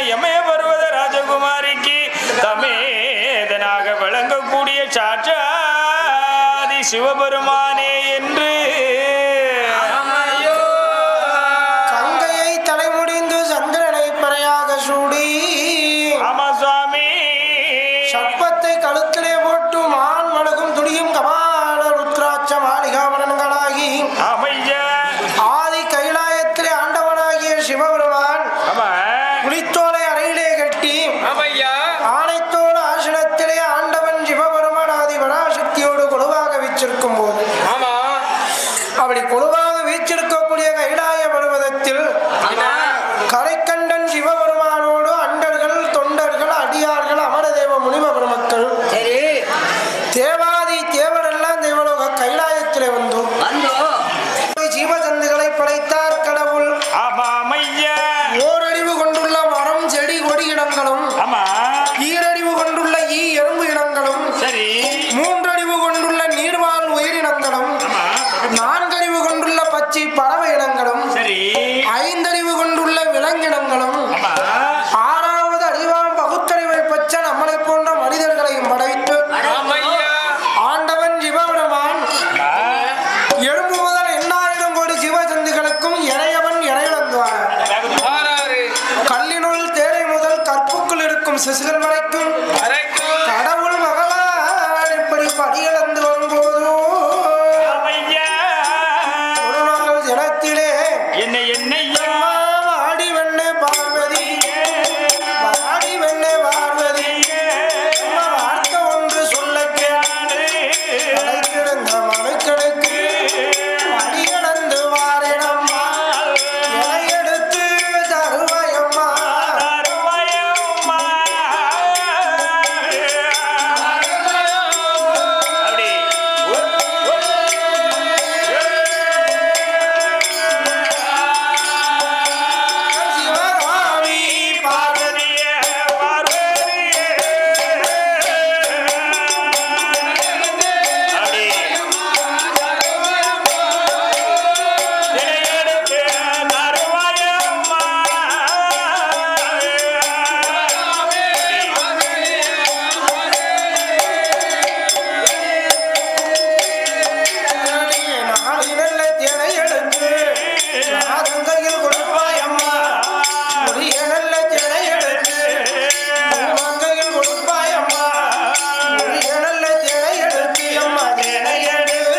எமய பருவத ராஜகுமாரிக்கு தமேதனாக விளங்கக்கூடிய சாட்சாதி சிவபெருமானே என்று கங்கையை தலைமுடிந்து சந்திரனை பறையாக சூடி ஆமா சுவாமி சர்ப்பத்தை கழுத்திலே போட்டு மான் மடகும் துடியும் கபால ருத்ராட்ச மாளிகாவனங்களாகி ஆமையா ஆதி கைலாயத்திலே ஆண்டவனாகிய சிவபெருமான் ஆமா புலித்தோலை அறையிலே கட்டி ஆமையா ஆனைத்தோடு ஆசனத்திலே ஆண்டவன் சிவபெருமான் ஆதி பராசக்தியோடு கொலுவாக வீச்சிருக்கும் போது ஆமா அப்படி கொலுவாக வீச்சிருக்கக்கூடிய கைலாய பருவதத்தில் ஆமா கரைக்கண்டன் சிவபெருமானோடு அண்டர்கள் தொண்டர்கள் அடியார்கள் அமரதேவ முனிவ பெருமக்கள் சரி தேவாதி தேவரெல்லாம் தேவலோக கைலாயத்திலே வந்து வந்தோ ஜீவசந்துகளை படைத்தார் கடவுள் ஆமா ஆமையா ஓரறிவு கொண்டுள்ள மரம் செடி கொடி இனங்களும் ஆமா ஈரறிவு கொண்டுள்ள ஈ எறும்பு இனங்களும் சரி மூன்றறிவு கொண்டுள்ள நீர்வாழ் உயிரினங்களும் ஆமா நான்கறிவு கொண்டுள்ள பச்சை பறவை இனங்களும் சரி ஐந்தறிவு கொண்டுள்ள விலங்கினங்களும் ஆமா ஆறாவது அறிவாம் பகுத்தறிவை பெற்ற நம்மளை போன்ற மனிதர்களையும் படைத்து ஆமையா ஆண்டவன் சிவபெருமான் எறும்பு முதல் எண்ணாயிரம் கோடி சிவசந்துகளுக்கும் இறையவன் இறையிழந்தார் ஆறாறு கல்லினுள் தேரை முதல் கற்புக்குள் இருக்கும் சிசுகள் வரைக்கும் அரைக்கும் கடவுள் மகளார் இப்படி படியிழந்து வரும்போதோ ஆமையா ஒரு நாள் தினத்திலே என்ன என்னையா வாடி வெண்ணே பார்வதி வாடி வெண்ணே பார்வதி அம்மா வார்த்தை ஒன்று சொல்ல கேட்டு கிடந்த மனுக்களுக்கு படியிழந்து வாரிடம்மா இலையெடுத்து தருவாயம்மா அருமையம்மா. அப்படி. சிவகாமி பார்வதி பார்வதியே, பார்வதியே. அப்படி. இணையெடுத்து தருவாயம்மா. நாளினல்ல தினை எடுத்து நாதங்கையில் கொடுப்பாயம்மா உரிய நல்ல தினை எடுத்து மங்கையில் கொடுப்பாயம்மா உரிய நல்ல தினை எடுத்து அம்மா தினை எடுத்து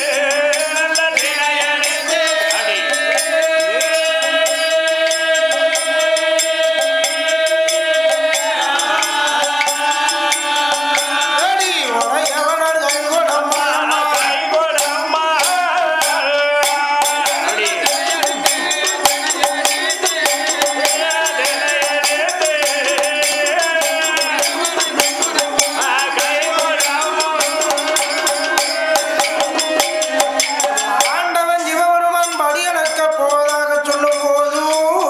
அடி உரையவனர் கைகொடம்மா ஆண்டவன் சிவபெருமான் படியளக்க போவதாக சொல்லும் போது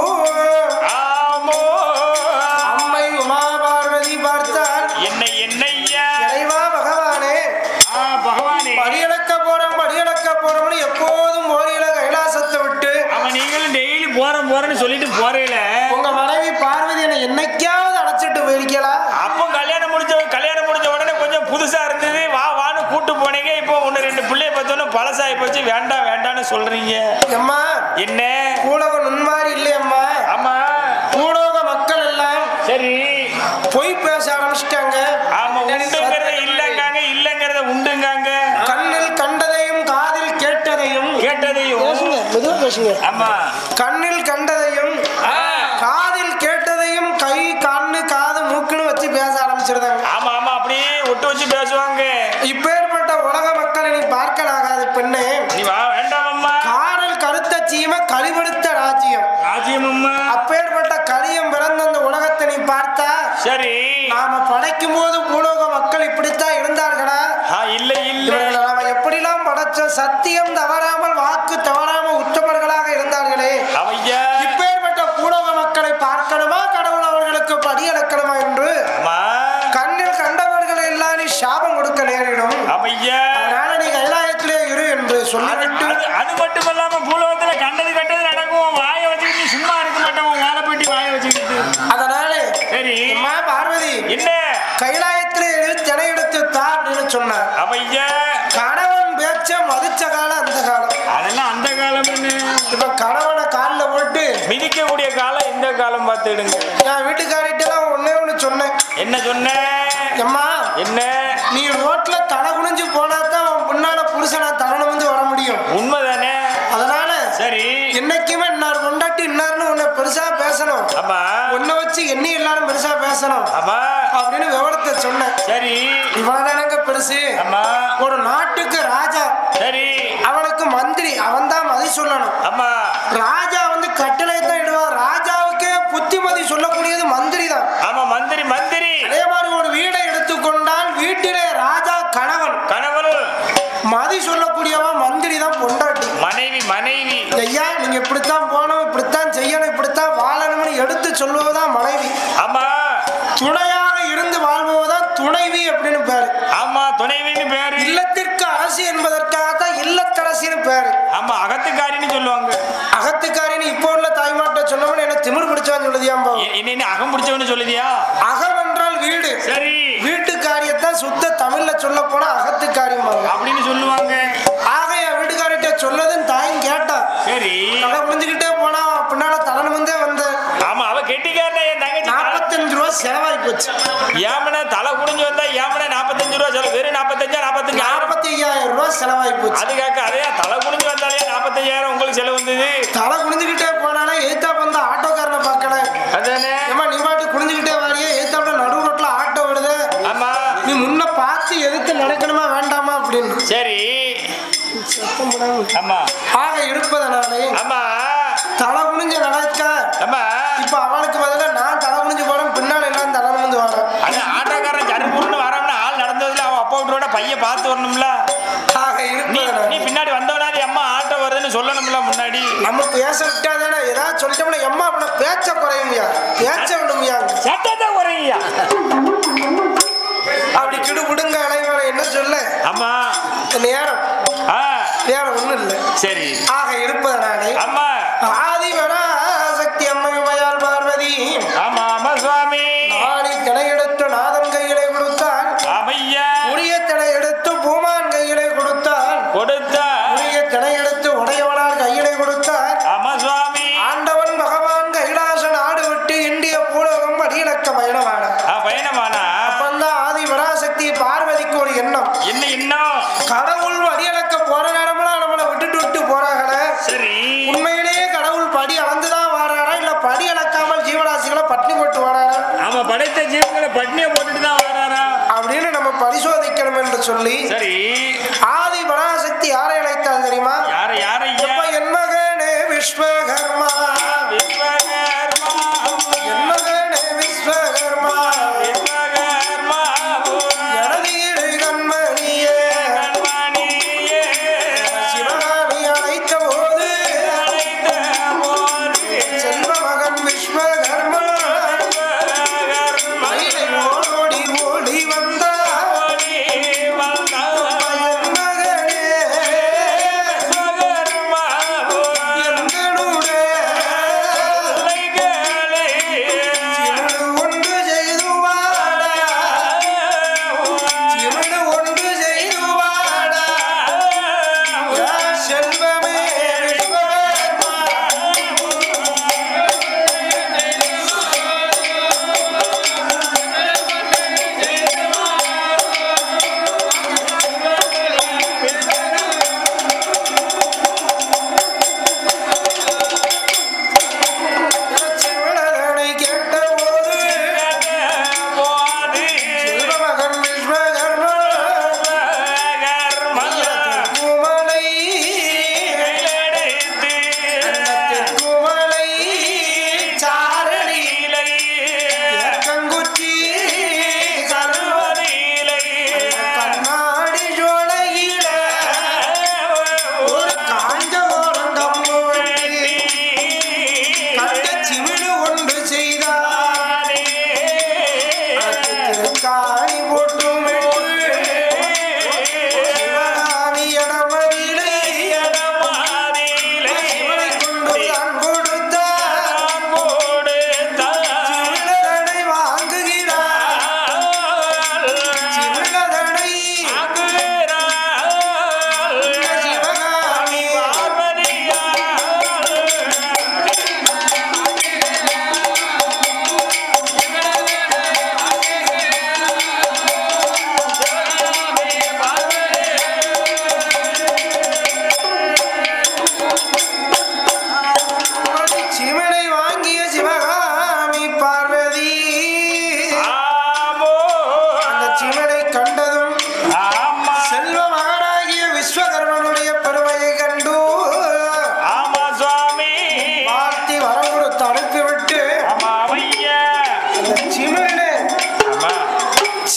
அம்மை உமா பார்வதி பார்த்தால் என்னை என்னையா இறைவா பகவானே ஆ, பகவானே படியளக்க போறோம் படியளக்க போறோம்னு எப்போதும் ஓரியில கைலாசத்தை விட்டு அவன் நீங்களும் டெய்லி போறேன் போறேன்னு சொல்லிட்டு போறீல உங்க மனைவி பார்வதி என்னை என்னைக்காவது அழைச்சிட்டு போயிருக்கலாம் அப்போ கல்யாணம் முடிஞ்ச கல்யாணம் முடிஞ்ச உடனே கொஞ்சம் புதுசா இருந்தது வா வான்னு கூட்டு போனீங்க இப்போ ஒன்னு ரெண்டு பிள்ளைய பார்த்தோன்னு பழசாகி போச்சு வேண்டாம் வேண்டாம்னு சொல்றீங்க அம்மா என்ன பூலோக நுண்மாரி இல்லையம்மா ஆமா பூலோக மக்கள் எல்லாம் சரி பொய் பேச ஆரம்பிச்சிட்டாங்க ஆமா உண்டுங்கிறத இல்லங்காங்க இல்லங்கிறத உண்டுங்காங்க கண்ணில் கண்டதையும் காதில் கேட்டதையும் கேட்டதையும் பேசுங்க மெதுவா பேசுங்க ஆமா கண்ணில் கண்டதையும் காதில் கேட்டதையும் கை கண்ணு காது மூக்குன்னு வச்சு பேச ஆரம்பிச்சிருந்தாங்க ஆமா ஆமா அப்படியே ஒட்டு வச்சு பேசுவாங்க இப்பேற்பட்ட உலக மக்களை நீ பார்க்கலாகாது பெண்ணே நீ வா வேண்டாம் அம்மா காடல் கருத்த சீம கழிவெடுத்த ராஜ்யம் ராஜ்யம் அம்மா அப்பேற்பட்ட கலியம் பிறந்த அந்த உலகத்தை நீ பார்த்தா சரி நாம படைக்கும் போது பூலோக மக்கள் இப்படித்தான் இருந்தார்களா ஆ, இல்ல இல்ல இவர்களை நாம எப்படிலாம் படைச்சோம் சத்தியம் தவறாமல் வாக்கு தவறாமல் உற்றவர்களாக இருந்தார்களே அவையா இப்பேற்பட்ட பூலோக மக்களை பார்க்கணுமா கடவுள் அவர்களுக்கு படியளக்கணுமா என்று அம்மா கண்ணில் கண்டவர்கள் எல்லாம் நீ சாபம் கொடுக்க நேரிடும் அவையா அதனால நீ கைலாயத்திலே இரு என்று அது சொல்லிவிட்டு அது- அது மட்டும் இல்லாம பூலோகத்துல கண்டது கண்டது நடக்கும் உன் வாயை வச்சுக்கிட்டு நீ சும்மா இருக்க மாட்டேன் உன் வேலை போயிட்டு வாயை வச்சுக்கிட்டு அதனால் பார்வதி என்ன கைலாயத்திலே எழுதி தினை எடுத்து தா அப்படின்னு சொன்னார் அவையா கணவன் பேச்ச மதிச்ச காலம் அந்த காலம் அதெல்லாம் அந்த காலம் என்ன இப்ப கணவனை காலில் போட்டு மிதிக்கக்கூடிய காலம் இந்த காலம் பார்த்துடுங்க நான் வீட்டுக்காரிட்டெல்லாம் ஒண்ணே ஒண்ணு சொன்னேன் என்ன சொன்ன அம்மா என்ன நீ ரோட்ல தலை குனிஞ்சு போனா தான் அவன் முன்னால புருஷனா தலை வந்து வர முடியும் உண்மைதானே அதனால சரி என்னைக்குமே இன்னார் கொண்டாட்டி இன்னார்னு உன்னை பெருசா பேசணும் ஆமா உன்னை வச்சு எண்ணி எல்லாரும் பெருசா பேசணும் ஆமா அப்படின்னு விவரத்தை சொன்னேன் சரி இவ்வளவுதானங்க பெருசு ஆமா ஒரு நாட்டுக்கு ராஜா சரி அவனுக்கு மந்திரி அவன் தான் மதி சொல்லணும் ஆமா ராஜா வந்து கட்டளை தான் இடுவான் ராஜாவுக்கே புத்திமதி சொல்லக்கூடியது மந்திரி தான் ஆமா மந்திரி மந்திரி அதே மாதிரி ஒரு வீடை எடுத்துக்கொண்டால் வீட்டிலே ராஜா கணவன் கணவன் மதி சொல்லக்கூடியவன் மந்திரி தான் பொண்டாட்டி மனைவி மனைவி ஐயா நீங்க இப்படித்தான் போகணும் இப்படித்தான் செய்யணும் இப்படித்தான் வாழணும்னு எடுத்து சொல்லுவதுதான் மனைவி ஆமா துணையாக இருந்து வாழ்பவதான் துணைவி அப்படின்னு பேரு ஆமா துணைவின்னு பேரு இல்லத்திற்கு அரசு என்பதற்காக தான் இல்லத்தரசின்னு பேரு ஆமா அகத்துக்காரின்னு சொல்லுவாங்க அகத்துக்காரின்னு இப்போ உள்ள தாய்மாட்ட சொன்னோம்னு என்ன திமிர் பிடிச்சவன் சொல்லுதியாம்பா இ- இனி என்ன அகம் பிடிச்சவன்னு சொல்லுதியா அகம் என்றால் வீடு சரி வீட்டு காரியத்தான் சுத்த தமிழ்ல சொல்ல போனா அகத்துக்காரியம் அப்படின்னு சொல்லுவாங்க ஆக என் வீட்டுக்காரிட்ட சொல்லதுன்னு தாயும் கேட்டா சரி தலை புரிஞ்சுக்கிட்டே போனா பின்னால தலை நிமிந்தே வந்த ஆமா அவ கெட்டிக்காரன என் தங்கச்சி தலை- நாற்பத்தஞ்சு ரூபா செலவாகி போச்சு ஏமன தலை குடிஞ்சு வந்தா ஏமன நாற்பத்தஞ்சு ரூபா செலவு வெறும் நாற்பத்தஞ்சா நாற்பத்தஞ்சு ஆயிரம் நாற்பத்தி ஐயாயிரம் ரூபாய் செலவாகி போச்சு அது கேட்க அதே தலை குடிஞ்சு வந்தாலே நாற்பத்தஞ்சாயிரம் உங்களுக்கு செலவு வந்தது தலை குனிஞ்சுக்கிட்டே போனாலே எய்த்தா வந்த ஆட்டோக்காரனை பார்க்கல அதானே ஏமா நீ பாட்டு குனிஞ்சுக்கிட்டே வாரியே எய்த்தாப்புல நடு ரோட்ல ஆட்டோ விடுது ஆமா நீ முன்ன பார்த்து எதுக்கு நடக்கணுமா வேண்டாமா அப்படின்னு சரி ஆமா ஆக இருப்பதனாலே ஆமா தலை குனிஞ்சு நடக்க ஆமா இப்ப அவனுக்கு பதிலா நான் தலை குனிஞ்சு போறேன் பின்னால எல்லாம் தலை நிமிந்து வரேன் அது ஆட்டோக்காரன் ஜருபுருன்னு வரோம்னா ஆள் நடந்ததுல அவன் அப்பா விட்டோட பையன் பார்த்து வரணும்ல ஆக நீ இருப்பதனால நீ பின்னாடி வந்தவனாது அம்மா ஆட்டோ வருதுன்னு சொல்லணும்ல முன்னாடி நம்ம பேச விட்டாதானே ஏதாவது சொல்லிட்டோம்னா எம்மா அப்படின்னா பேச்ச குறையும்யா பேச்ச விடும்யா சட்டத்தை குறையா அப்படி கிடு விடுங்க அலைவரை என்ன சொல்ல ஆமா நேரம் ஆ வேற ஒண்ணும் இல்லை சரி ஆக இருப்பதனாலே ஆமா ஆதிவரா சக்தி அம்மை உமையால் பார்வதி ஆமா ஆமா சுவாமி ஆடி திணை எடுத்து நாதன் கையிலே கொடுத்தான் அமையா உரிய திணை எடுத்து பூமான் கையிலே கொடுத்தான் கொடுத்தா உரிய திணை எடுத்து உடையவனார் கையிலே கொடுத்தான் ஆமா சுவாமி ஆண்டவன் பகவான் கைலாசன் ஆடு விட்டு இந்திய பூலோகம் அடியிலக்க பயணமான ஆ பயணமானா அப்பந்தான் ஆதி பராசக்தி பார்வதிக்கு ஒரு எண்ணம் என்ன இன்னும் கடவுள் அடியலக்க போற நேரமெல்லாம் நம்மளை விட்டுட்டு விட்டு போறாங்களே சரி உண்மையிலேயே கடவுள் படி அளந்துதான் வாராரா இல்ல படி அளக்காமல் ஜீவராசிகளை பட்டினி போட்டு வாராரா ஆமா படைத்த ஜீவங்களை பட்னியை போட்டுட்டு தான் வராரா அப்படின்னு நம்ம பரிசோதிக்கணும் என்று சொல்லி சரி ஆதி பராசக்தி யாரை அழைத்தால் தெரியுமா யார யார அப்ப என் மகனே விஸ்வகர்மா விஸ்வகர்மா என் மகனே விஸ்வகர்மா விஸ்வகர்மா எனது இரு கண்மணியே கண்மணியே சிவகாமி அழைத்த போது அழைத்த போது செல்வ மகன் விஸ்வகர்மா விஸ்வகர்மா மயிலை ஓடி ஓடி வந்தார் ஓடி வந்தார்.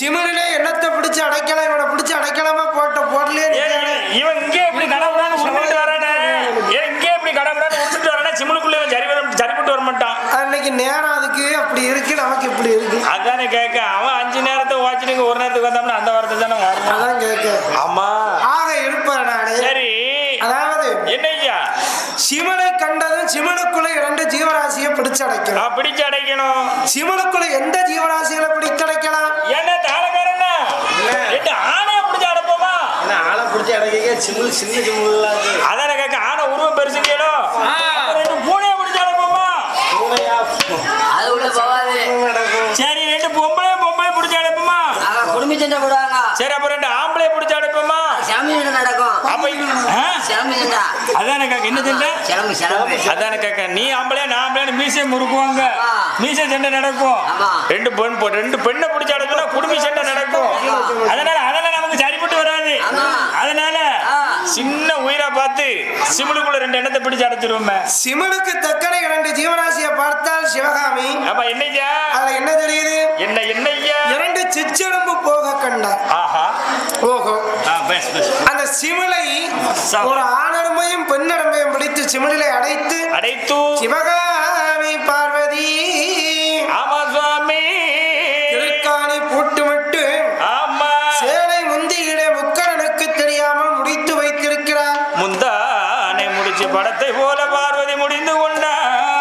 சிமிழிலே என்னத்தை பிடிச்சு அடைக்கலாம் இவனை பிடிச்சு அடைக்கலாமா போட்ட போடலே ஏன் இவன் இவன் இங்கே இப்படி கடவுடான்னு உருண்டுட்டு வரானே ஏன் இங்கே இப்படி கடவுடான்னு உருண்டுட்டு வரானே சிம்முளுக்குள்ள இவன் சரி வர சரிப்பட்டு வர மாட்டான் அன்னைக்கு நேரம் அதுக்கு அப்படி இருக்கு நமக்கு இப்படி இருக்கு அதானே கேட்க அவன் அஞ்சு நேரத்தை வாட்சினுங்க ஒரு நேரத்துக்கு வந்தோம்னா அந்த வாரத்தை தானே வரணும் அதான் கேட்க ஆமா ஆக இருப்பார் நானே சரி அதாவது என்னய்யா சிவனை கண்டதும் சிவனுக்குள்ள இரண்டு ஜீவராசியை பிடிச்சு அடைக்கணும் நான் பிடிச்சு அடைக்கணும் சிவனுக்குள்ள எந்த ஜீவராசிகளை பிடிச்சு அடைக்கலாம் என்ன தாளக்காரண்ணா ரெண்டு ஆணைய பிடிச்சு அடைப்போமா ஆளை பிடிச்சி அடக்க சிம்முல் சின்ன சிம்முல்லாம் இருக்கு அதானே கேட்க ஆனை உருவம் பெருசு கேளோ ஆ. ரெண்டு பூனைய பிடிச்சு அடைப்போமா பூனையா அது உள்ள போகாது நடக்கும் சரி ரெண்டு பொம்பளை பொம்பளை பிடிச்சு அடைப்போமா அவன் குடும்ப சண்டை போடுவாங்க சரி அப்ப ரெண்டு ஆம்பளை பிடிச்சு அடைப்போமா சிலம்பு சண்டை நடக்கும் அப்ப ஆ? சிலம்பு சண்டை அதானே கேட்க என்ன சண்டை சிலம்பு சிலம்பு அதானே கேட்க நீ ஆம்பளையா நான் ஆம்பளையா மீசை முறுக்குவாங்க ஆ. மீசை சண்டை நடக்கும் ஆமா. ரெண்டு பெண் பொ- ரெண்டு பெண்ணை பிடிச்ச அடைச்சுனா குடுமி சண்டை நடக்கும் அதனால அதெல்லாம் நமக்கு சரிப்பட்டு வராது ஆமா. அதனால ஆ. சின்ன உயிரை பார்த்து சிமிழுக்குள்ள ரெண்டு எண்ணத்தை பிடிச்சு அடைச்சிருவோமே சிவனுக்கு தக்கன இரண்டு ஜீவராசியை பார்த்தால் சிவகாமி அப்ப என்னய்யா அதுல என்ன தெரியுது என்ன என்னய்யா இரண்டு சிற்றெலும்பு போக கண்டார் ஆஹா ஓஹோ ஆ, பேசு பேசு அந்த சிமிழை சா- ஒரு ஆணருமையும் பெண்ணருமையும் பிடித்து சிமிழிலை அடைத்து அடைத்து சிவகாமி பார்வதி ஆமா சுவாமி திருக்காணி பூட்டுமிட்டு ஆமா சேலை முந்தியிலே முக்கரனுக்கு தெரியாமல் முடித்து வைத்திருக்கிறார் முந்தானை முடிச்சு படத்தை போல பார்வதி முடிந்து கொண்டா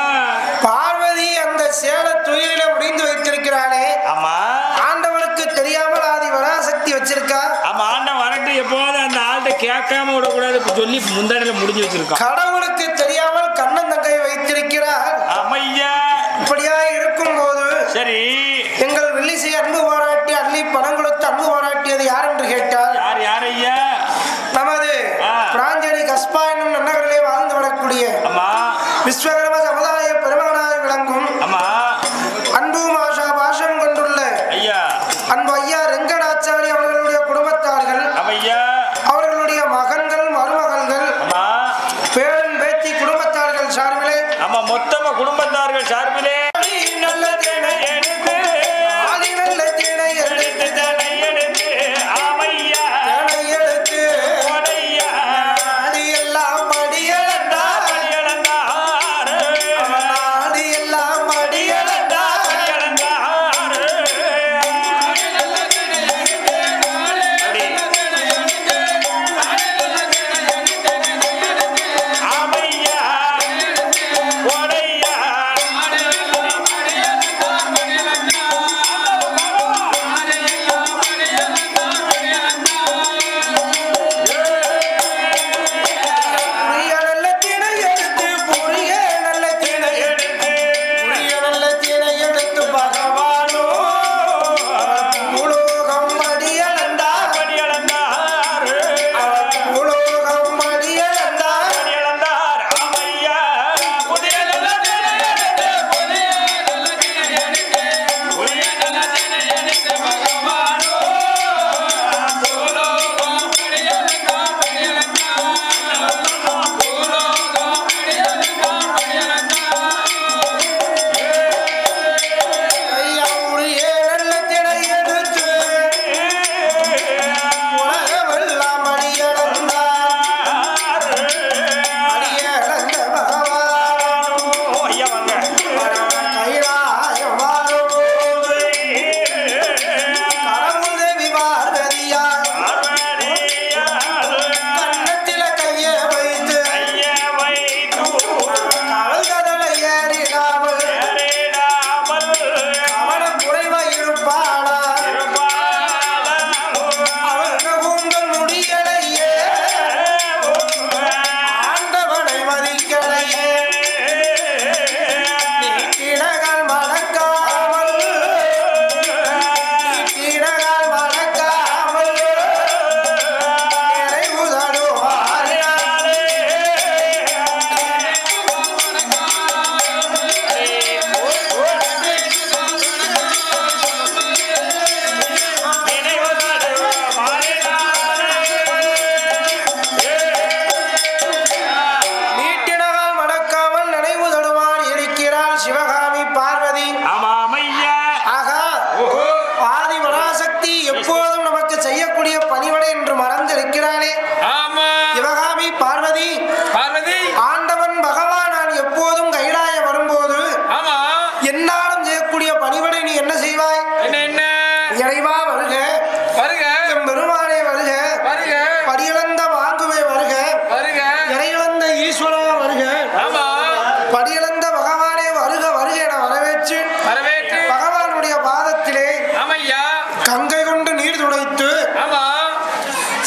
பார்வதி அந்த சேலை துயில முடிந்து வைத்திருக்கிறாளே ஆமா ஆண்டவனுக்கு தெரியாமல் ஆதி வராசக்தி வச்சிருக்கா ஆமா ஆண்டன் வரட்டு எப்போது அந்த ஆள்கிட்ட கேட்காம விடக்கூடாது இப்ப சொல்லி முந்தானையில முடிஞ்சு வச்சிருக்கான் கடவுளுக்கு தெரியாமல் கண்ணன் தங்கை வைத்திருக்கிறார் அமையா இப்படியா இருக்கும் போது சரி எங்கள் வில்லிசை அன்பு பாராட்டி அள்ளி பணம் கொடுத்து அன்பு பாராட்டியது யார் என்று கேட்டால் யார் யார் ஐயா நமது ஆ. பிராஞ்சலி கஸ்பா என்னும் நன்னகரிலே வாழ்ந்து வரக்கூடிய ஆமா விஸ்வகர்ம சமுதாய பெருமகனாக விளங்கும் ஆமா அன்பு மாஷா பாஷம் கொண்டுள்ள ஐயா அன்பு ஐயா ரெங்கடாச்சாரி அவர்களுடைய குடும்பத்தார்கள் அமையா அவர்களுடைய மகன்கள் மருமகள்கள் ஆமா பேரன் பேத்தி குடும்பத்தார்கள் சார்பிலே ஆமா மொத்தமா குடும்பத்தார்கள் சார்பிலே நல்ல திணை எடுத்து ஆதி நல்ல திணை எடுத்து எடுத்து தனை எடுத்து ஆமையா திணை எடுத்து கொடையா ஆதி எல்லாம் படியலண்டார் அடியளந்தார் ஆதி எல்லாம் படியலண்டார் அடியளந்தார் ஆமையா கொடையா புரிய நல்ல திணை எடுத்து புரிய நல்ல திணை எடுத்து புரிய நல்ல திணை எடுத்து பகவானோ உலோகம் படியலண்டார் அடியளந்தார் உலோகம் படியலண்டார் அடியளந்தார் ஆமையா புதிய நல்ல திணை எடுத்து புதிய நல்ல திணை எடுத்து புதிய நல்ல திணை எடுத்து பகவானோ பூலோகம் அடியளந்தார் ஐயா புரிய நல்ல திணை எடுத்து உலகமெல்லாம் அடியலந்தார் அடியலந்த பகவான் ஐயா வாங்க கைலாயம் வாழும் கடவுள்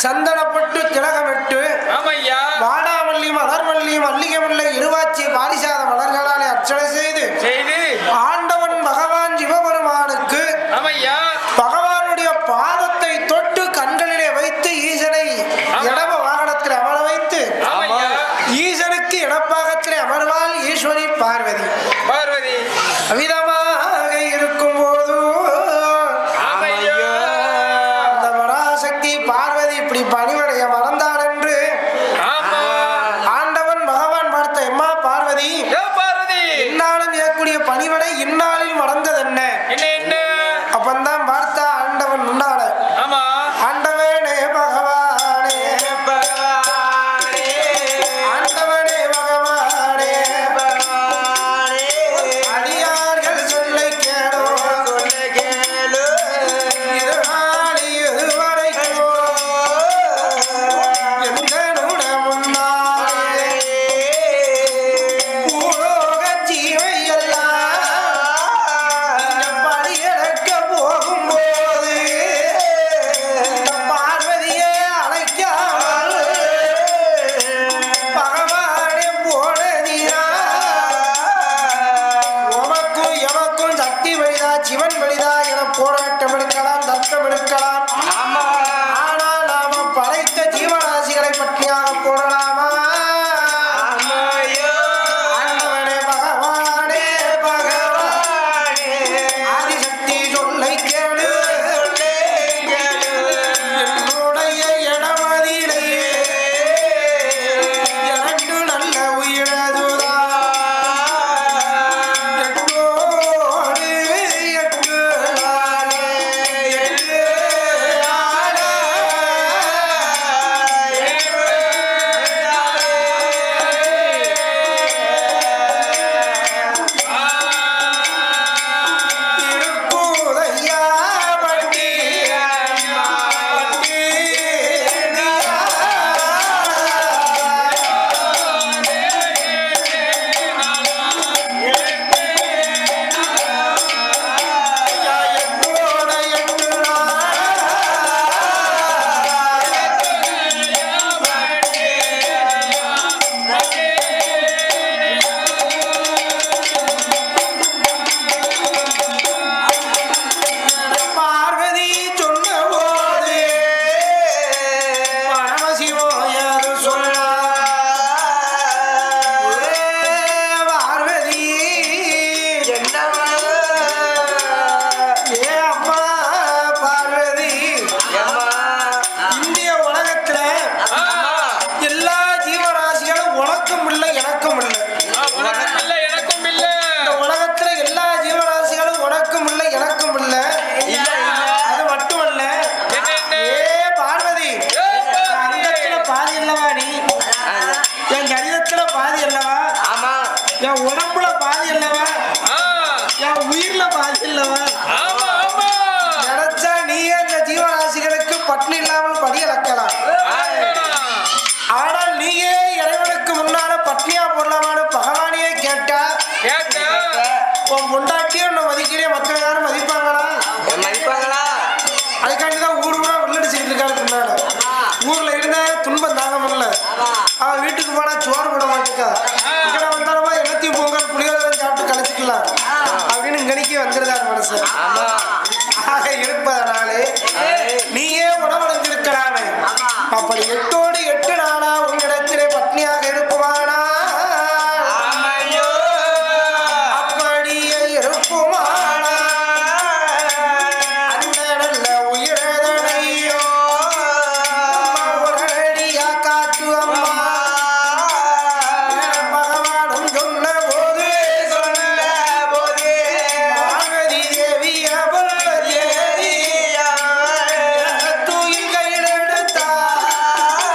சந்தனப்பட்டு திலகமிட்டு ஆமையா வாடாமல்லி மலர்மல்லி மல்லிகை முல்லை இருவாச்சி பாரிசாத மலர்களாலே அர்ச்சனை செய்து செய்து ஆண்டவன் பகவான் சிவபெருமானுக்கு ஆமையா பகவானுடைய பாதத்தை தொட்டு கண்களிலே வைத்து ஈசனை இடம வாகனத்தில் அமர வைத்து ஆமையா ஈசனுக்கு இடப்பாகத்திலே அமர்வாள் ஈஸ்வரி பார்வதி பார்வதி அமிதமாக இருக்கும் போது ஆமையா அந்த பராசக்தி பார்வதி இப்படி பணிவடைய மறந்தாள் என்று ஆமா ஆண்டவன் பகவான் பார்த்த எம்மா பார்வதி ஏ பார்வதி இந்நாளும் ஏற்கூடிய பணிவடை இந்நாளில் மறந்தது என்ன என்ன என்ன அப்பந்தான் பார்த்தா ஆண்டவன் முன்னால ஆமா ஆண்டவனே பகவானே ஆண்டவனே பகவானே அடியார்கள் சொல்லை கேளோ இது நாளி இதுவரைக்கும் எந்தனுட முன்னாலே பூலோக ஜீவையெல்லாம் இந்த படியடக்க போகும்போது இந்த பார்வதியே அழைக்காமல் பகவானே போனதியா உமக்கும் எமக்கும் சக்தி வழிதா சிவன் வழிதா என போராட்டம் எடுக்கலாம் தர்க்கம் எடுக்கலாம் ஆனால் நாம படைத்த ஜீவராசிகளை பற்றியாக போடலாமா ஆண்டவனே பகவானே பகவானே ஆதிசக்தி சொல்லை கேளு என்னுடைய இடமதிலேயே எனக்கு நல்ல உயிரதுதான் எட்டோடு எட்டு நாளே எட்டு நாளே திருப்பூதையா வண்டி வண்டி எட்டோட எட்டு பார்வதி சொன்ன போது பரமசிவோயது சொல்ல பார்வதி ஏ அம்மா பார்வதி இந்திய உலகத்துல எல்லா ஜீவராசிகளும் உனக்கும் இல்லை எனக்கும் இல்லை உனக்கும் இல்ல எனக்கும் இல்ல இந்த உலகத்துல எல்லா ஜீவராசிகளும் உனக்கும் இல்லை எனக்கும் இல்லை அது மட்டுமல்ல என்ன என்ன ஏ பார்வதி ஏ பார்வதி. அங்கத்துல பாதி அல்லவா நீ என் கடிதத்துல பாதி அல்லவா என் உடம்புல பாதி அல்லவா ஆ, என் உயிர்ல பாதி அல்லவா ஆமா ஆமா நினைச்சா நீயே இந்த ஜீவராசிகளுக்கு பட்டினி இல்லாமல் படி இழக்கலாம் ஆனால் நீயே இறைவனுக்கு முன்னால பட்னியா போடலாமான்னு பகவானியே கேட்டா கேட்டா உன் பொண்டாட்டியும் உன்னை மதிக்கிறே மக்கள் யாரும் மதிப்பாங்களா அதுக்காண்டி தான் ஊர் ஊரா உள்ளடிச்சுட்டு இருக்காரு பின்னால ஊர்ல இருந்தா துன்பம் தாங்க முடியல அவன் வீட்டுக்கு போனா சோறு போட மாட்டேக்கா இங்கே வந்தாலுமா எல்லாத்தையும் பொங்கல் புளியோதரை சாப்பிட்டு கழிச்சுக்கலாம் அப்படின்னு இங்கனைக்கு வந்துருந்தார் மனுஷன் ஆக இருப்பதனாலே நீயே உணவடைந்திருக்கலாமே அப்படி எட்டோடு எட்டு நாளா உன்னிடத்திலே பட்னியாக இருக்குமானா அப்படியே இருக்குமானா அந்த நல்ல உயிரதனையோ அம்மா உடனடியா காத்து அம்மா பகவானும் சொன்ன போது பார்வதி தேவி அவள் தேவி தூயில் கையில் எடுத்தார்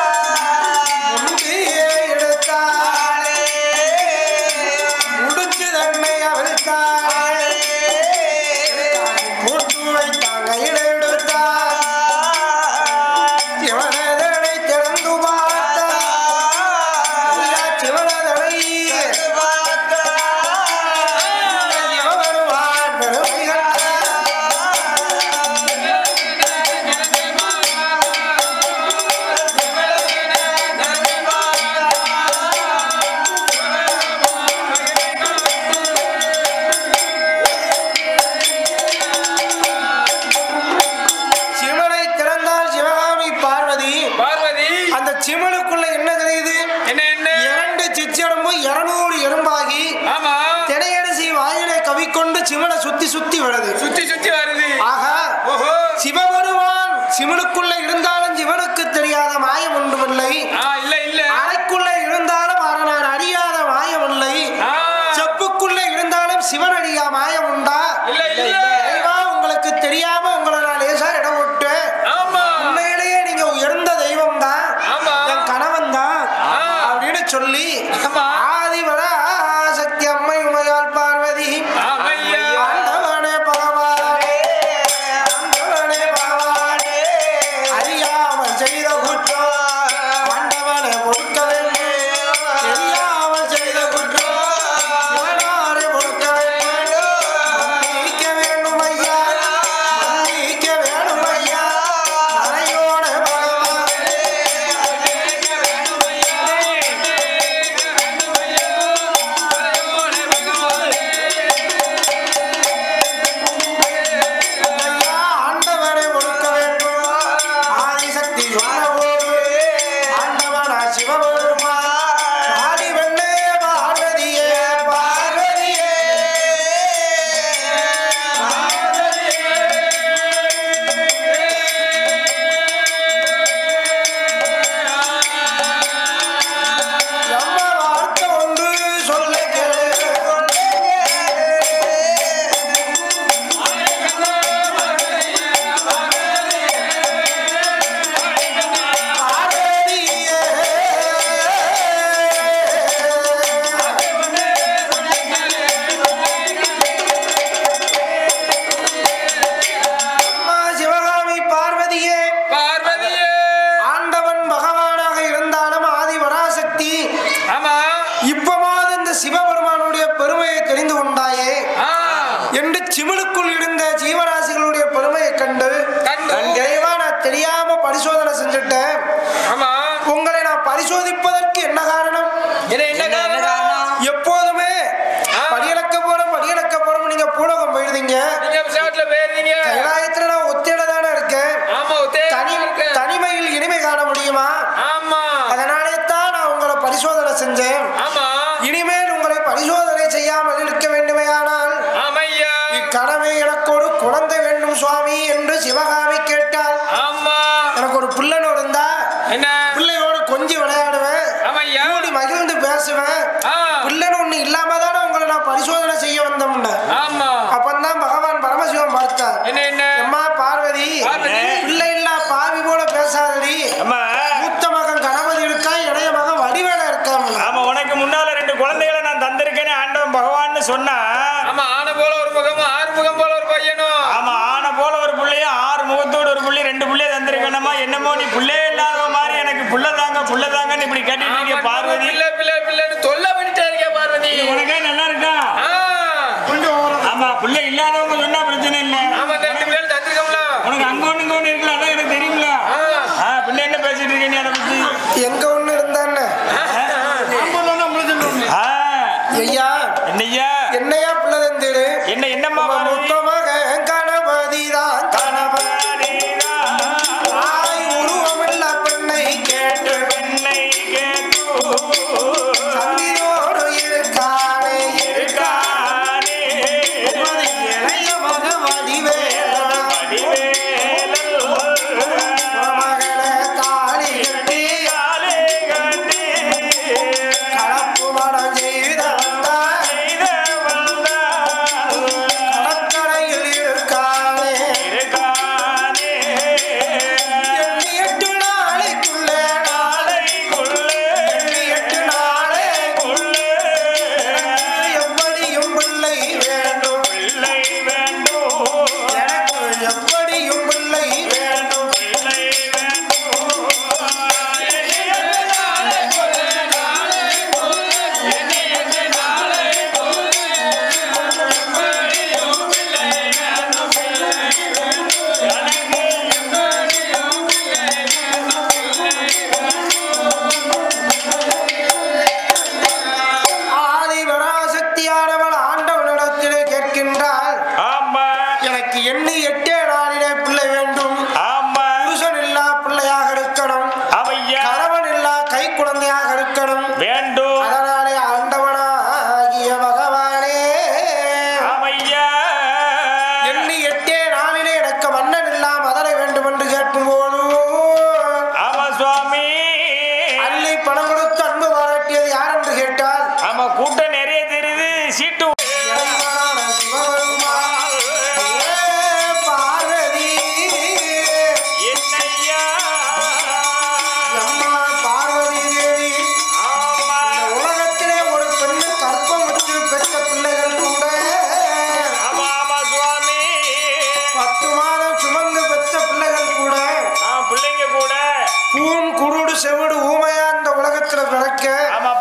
சுத்தி வருது சுத்தி சுத்தி வருது ஆகா ஓஹோ சிவபெருமான் சிவனுக்குள்ள இருந்தாலும் சிவனுக்கு தெரியாத மாயம் ஒன்றுமில்லை ஆ இல்ல இல்ல அறைக்குள்ள இருந்தாலும் அரணான் அறியாத மாயம் இல்லை ஆ செப்புக்குள்ள இருந்தாலும் சிவன் அறியா மாயம் உண்டா இல்ல இல்ல தெய்வா, உங்களுக்கு தெரியாம உங்களை நான் லேசா இடம் விட்டேன் ஆமா உண்மையிலேயே நீங்க உயர்ந்த தெய்வம் தான் ஆமா. என் கணவன் தான் ஆ. அப்படின்னு சொல்லி ஆமா. ஆதிவரா சக்தி அம்மை உமையால் பார்வதி ஆமையா ஆண்டவனே பகவானே ஆண்டவனே பகவானே அறியாமல் செய்த குற்றம் ஆண்டவனே பொறுக்க வேண்டும் தெரியாமல் செய்த குற்றம் சிவனாரே பொறுக்க வேண்டும் மன்னிக்க வேண்டும் ஐயா மன்னிக்க வேண்டும் ஐயா மறையோட பகவானே ஐயா, ஆண்டவனை ஒடுக்க வேண்டும். ஆதிசக்தி சொன்னபோது, ஆண்டவனா சிவபெருமான், ஆதிவெண்ணே பார்வதியே, பார்வதியே. நம்ம வார்த்தை ஒன்று சொல்ல கேளு. அம்மா சிவகாமி பார்வதியே பார்வதியே ஆண்டவன் பகவானாக இருந்தாலும் ஆதி பராசக்தி ஆமா இப்பமாவது இந்த சிவபெருமானுடைய பெருமையை தெரிந்து கொண்டாயே ஆ என்று சிமிழுக்குள் இருந்த ஜீவராசிகளுடைய பெருமையை கண்டு கண்டு. இறைவா நான் தெரியாம பரிசோதனை செஞ்சுட்டேன் ஆமா உங்களை நான் பரிசோதிப்பதற்கு என்ன காரணம் என்ன என்ன காரணம் எப்போதுமே ஆ. படியளக்க போறோம் படியளக்க போறோம் நீங்க பூலகம் போயிருந்தீங்க நீங்க விசாரத்துல போயிருந்தீங்க கைலாயத்துல நான் ஒத்தையில தானே இருக்கேன் ஆமா ஒத்தே தனி இருக்கு. தனிமையில் இனிமை காண முடியுமா ஆமா அதனாலே தான் நான் உங்களை பரிசோதனை செஞ்சேன் ஆமா இனிமேல் உங்களை பரிசோதனை செய்யாமல் இருக்க வேண்டுமையானால் ஆமையா இக்கனவே எனக்கு ஒரு குழந்தை வேண்டும் சுவாமி என்று சிவகாமி கேட்டாள் ஆமா எனக்கு ஒரு பிள்ளைன்னு இருந்தா என்ன பிள்ளையோடு கொஞ்சி விளையாடுவேன் ஆமையா கூடி மகிழ்ந்து பேசுவேன் ஆ பிள்ளைன்னு ஒண்ணு இல்லாம தானே உங்களை நான் பரிசோதனை செய்ய வந்தோம்ல ஆமா அப்பந்தான் பகவான் பரமசிவன் பார்த்தார் என்ன என்ன அம்மா பார்வதி பார்வதி. பிள்ளை இல்லா பாவி போல பேசாதடி அம்மா மூத்த மகன் கணபதி இருக்கா இளைய மகன் வடிவேல இருக்கான் ஆமா உனக்கு முன்னால ரெண்டு குழந்தைகளை நான் தந்திருக்கேன்னு ஆண்டவன் பகவான்னு சொன்னா ஆமா ஆன போல ஒரு முகமும் ஆறு முகம் போல ஒரு பையனும் ஆமா ஆன போல ஒரு புள்ளையும் ஆறு முகத்தோடு ஒரு புள்ளி ரெண்டு புள்ளைய தந்திருக்கணுமா என்னமோ நீ புள்ளையே இல்லாத மாதிரி எனக்கு புள்ள தாங்க புள்ள தாங்கன்னு இப்படி கேட்டுட்டு இருக்க ஆமா, பார்வதி பிள்ளை பிள்ளை பிள்ளைன்னு தொல்லை பண்ணிட்டே இருக்கே பார்வதி இது உனக்கே நல்லா இருக்கா ஆ, ஆமா புள்ள இல்லாதவங்க சொன்னா பிரச்சனை இல்ல ஆமா இந்த ரெண்டு பிள்ளைகள் தந்திருக்கோம்ல உனக்கு அங்க ஒண்ணு இங்க ஒண்ணு இருக்குல்ல அதான் எனக்கு தெரியும்ல ஆ. ஆ, பின்ன என்ன பேசிட்டு இருக்க நீ அதை பத்தி எங்க ஒண்ணு இருந்தான்னு ஆ, ஐயா என்னய்யா என்னையா பிள்ளை தந்தீரு என்ன என்னம்மா நம்ம பார்வதி? மூத்த மகன் கணபதி தான் கணபதி ஆய் உருவமில்ல பெண்ணை கேட்டு என்னை கேட்டு சந்திரோடு இருக்கானே இருக்கானே. இருக்கானே இளைய மக வடிவேலா மகளே தாலி கட்டி காலே கட்டி கலப்பு மனம் செய்த வந்தாய் செய்த வந்தால் கடற்கரையில் இருக்கானே இருக்கானே. எண்ணி எட்டு நாளைக்குள்ளே நாளை நாளைக்குள்ளே எண்ணி எட்டு நாளைக்குள்ளே எப்படியும் பிள்ளை வேண்டும் பிள்ளை வேண்டும் எனக்கு எப்படியும் பிள்ளை வேண்டும் பிள்ளை வேண்டும் ஆதி பராசக்தியானவள் ஆண்டவனிடத்திலே கேட்கின்றாள் ஆமா எனக்கு எண்ணி எட்டே நாளிலே பிள்ளை வேண்டும் ஆமா புருஷன் இல்லா பிள்ளையாக இருக்கணும் அவையா கணவன் இல்லா கை குழந்தையாக இருக்கணும் வேண்டும் அதனாலே ஆண்டவனாகிய பகவானே அவையா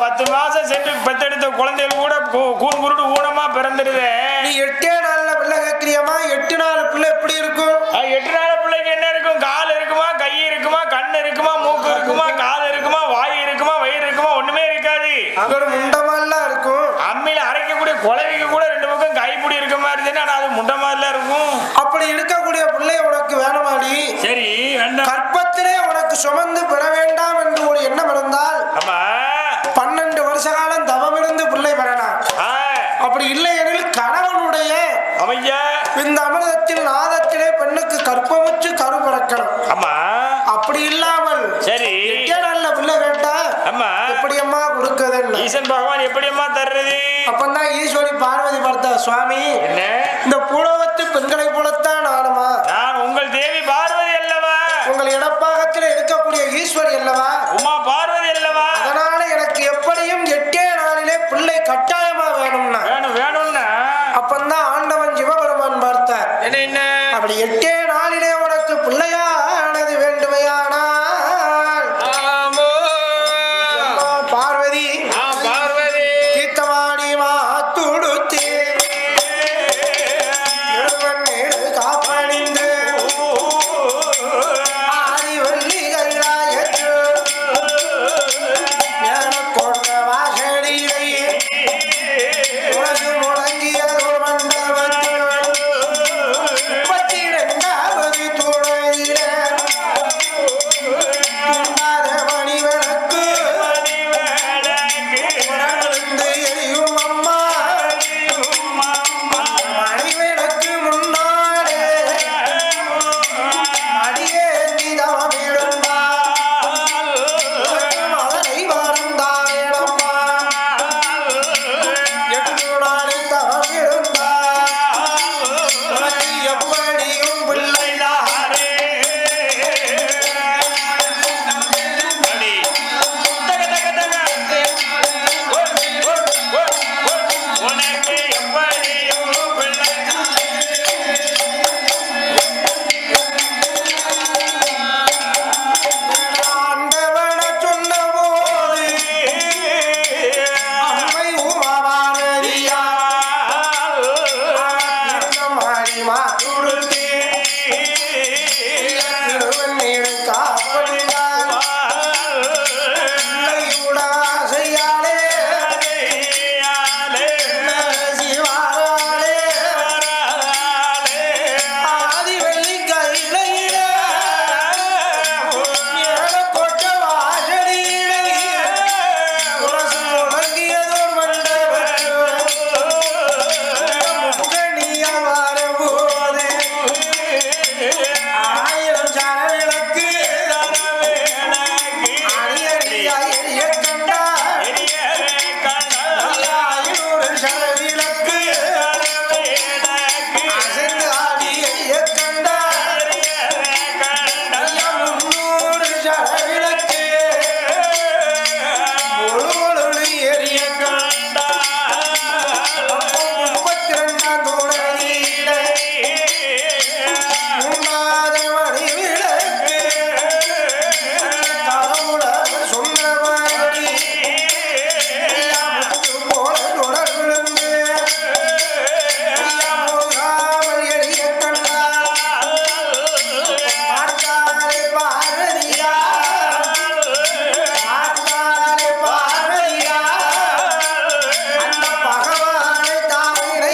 பத்து மாசம் சென்று பெத்தெடுத்த குழந்தைகள் கூட கூ- கூன் குருடு ஊனமா பிறந்துடுதே நீ எட்டே நாள்ல பிள்ளை கேட்கிறியம்மா எட்டு நாள் பிள்ளை எப்படி இருக்கும் அஹ் எட்டு நாள் பிள்ளைக்கு என்ன இருக்கும் கால் இருக்குமா கை இருக்குமா கண் இருக்குமா மூக்கு இருக்குமா காது இருக்குமா வாய் இருக்குமா வயிறு இருக்குமா ஒண்ணுமே இருக்காது ஒரு முண்டமாலாம் இருக்கும் அம்மியில அரைக்கக்கூடிய குழவிக்கு கூட ரெண்டு பக்கம் கைப்பிடி இருக்க மாதிரி தானே ஆனா அது முண்டை மாதிரிலாம் இருக்கும் அப்படி இருக்கக்கூடிய பிள்ளை உனக்கு வேணுமாடி சரி வேண்டாம் கற்பத்திலே உனக்கு சுமந்து பெற வேண்டாம் என்று ஒரு எண்ணம் இருந்தால் ஆமா பன்னெண்டு வருஷ காலம் தவமிருந்து பிள்ளை பெறலாம் ஆ, அப்படி இல்லை எனில் கணவனுடைய அமையா இந்த அமிர்தத்தில் நாதத்திலே பெண்ணுக்கு கற்பமுற்று கரு பிறக்கணும் ஆமா அப்படி இல்லாமல் சரி எட்டே நாள்ல பிள்ளை கேட்டா ஆமா எப்படி அம்மா கொடுக்குதுன்னு ஈசன் பகவான் எப்படியம்மா தர்றது அப்பந்தான் ஈஸ்வரி பார்வதி பார்த்தா சுவாமி என்ன இந்த பூலோகத்து பெண்களை போலத்தான் நானுமா நான் உங்கள் தேவி பார்வதி அல்லவா உங்கள் இடப்பாகத்தில் இருக்கக்கூடிய ஈஸ்வரி அல்லவா உமா பார்வதி அல்லவா அதனால எனக்கு எப்படியும் எட்டே நாளிலே பிள்ளை கட்டாயமா வேணும்னா வேணும் வேணும்னா அப்பந்தான் ஆண்டவன் சிவபெருமான் பார்த்தார் என்ன என்ன அப்படி எட்டே நாளிலே உனக்கு பிள்ளையானது வேண்டுமையானால் ஆமோ அம்மா பார்வதி ஆ பார்வதி தீர்த்தமாடி மாத்துடுத்தி நெடுவண்ணீடு காப்பணிந்து ஆதிவள்ளி கைலாயத்து ஞானக்கோட்ட வாசடியை உனது முழங்கிய ஒரு மண்டபத்தில் முப்பத்தி இரண்டாவது துணையிலே துண்டாத மணிவிளக்கு உணர்ந்து எரியும் அம்மா மணிவிளக்கு முன்னாலே அடியேந்தி தவம் இருந்தால் மதனை வாழ்ந்தாயனம்மா எட்டு நாள் தவம் இருந்தால் உனக்கு எப்படியும் பிள்ளைதான் உனக்கு எப்படியும் பிள்ளை ஆண்டவன சொன்னபோது அம்மை உமாவானதியா மாறி மாத்துடுத்தி திருவண்ணீர் காப்படினார் பிள்ளையுடாசையாலே சிவாராலே ஆதிவள்ளி கையிலே கொட்ட வாசடியிலே உரசு முழங்கியதோர் மண்டபத்தில் முக்கணிய வரபோது ஆயிரம் சரவிளக்கு அணியடியாய் எரிய கண்டார் ஆயிரம் சரவிளக்கு அசைந்து ஆடி எரிய கண்டார் முன்னூறு சரவிளக்கு முழுவொளி எரிய முப்பத்தி ரெண்டாம் தோழியிலே மூன்றாத மணி விளக்கு கடவுளர் சொன்னபடி முத்து போல தொடர் விழுந்து போகாமல் எரிய கண்டார் பார்த்தாலே பார்வதியா பார்த்தாலே பார்வதியா அந்த பகவானை தாயினை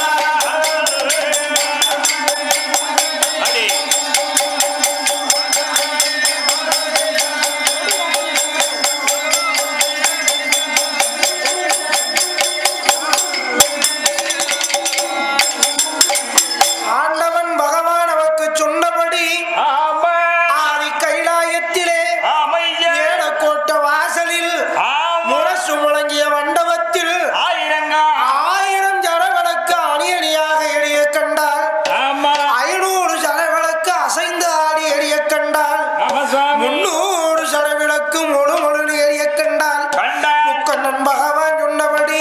ஆண்டவன் பகவான் அவருக்கு சொன்னபடி ஆதி கைலாயத்திலே ஏழக்கோட்ட வாசலில் முரசு முழங்கிய மண்டபத்தில் ஆயிரம் ஜனவனுக்கு அணி அணியாக எளிய கண்டால் ஐநூறு ஜனவனுக்கு அசைந்து ஆடி எளிய கண்டால் முன்னூறு ஜனவிளக்கு முழு முழு எளிய கண்டால் முக்கண்ணன் பகவான் சொன்னபடி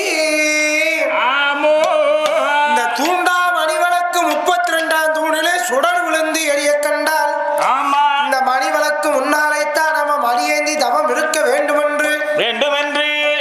இந்த தூண்டா மணிவழக்கு முப்பத்தி ரெண்டாம் தூணிலே சுடர் விழுந்து எரிய கண்டால் இந்த மணிவழக்கு முன்னாலே தான் நம்ம மணியேந்தி தவம் இருக்க வேண்டுமென்று வேண்டுமென்று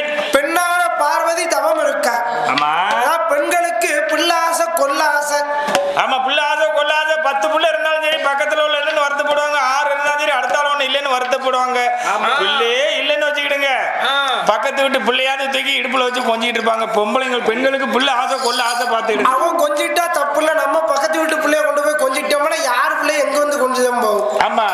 ஆமா. பிள்ளையே இல்லைன்னு வச்சுக்கிடுங்க ஆ. பக்கத்து வீட்டு பிள்ளையாவது தூக்கி இடுப்புல வச்சு கொஞ்சிட்டு இருப்பாங்க பொம்பளைங்க பெண்களுக்கு பிள்ளை ஆசை கொள்ள ஆசை பார்த்துக்கிட்டு அவன் கொஞ்சிட்டா தப்பு இல்ல நம்ம பக்கத்து வீட்டு பிள்ளைய கொண்டு போய் கொஞ்சிட்டோம்னா யார் பிள்ளைய எங்க வந்து கொஞ்சம் போகும் ஆமா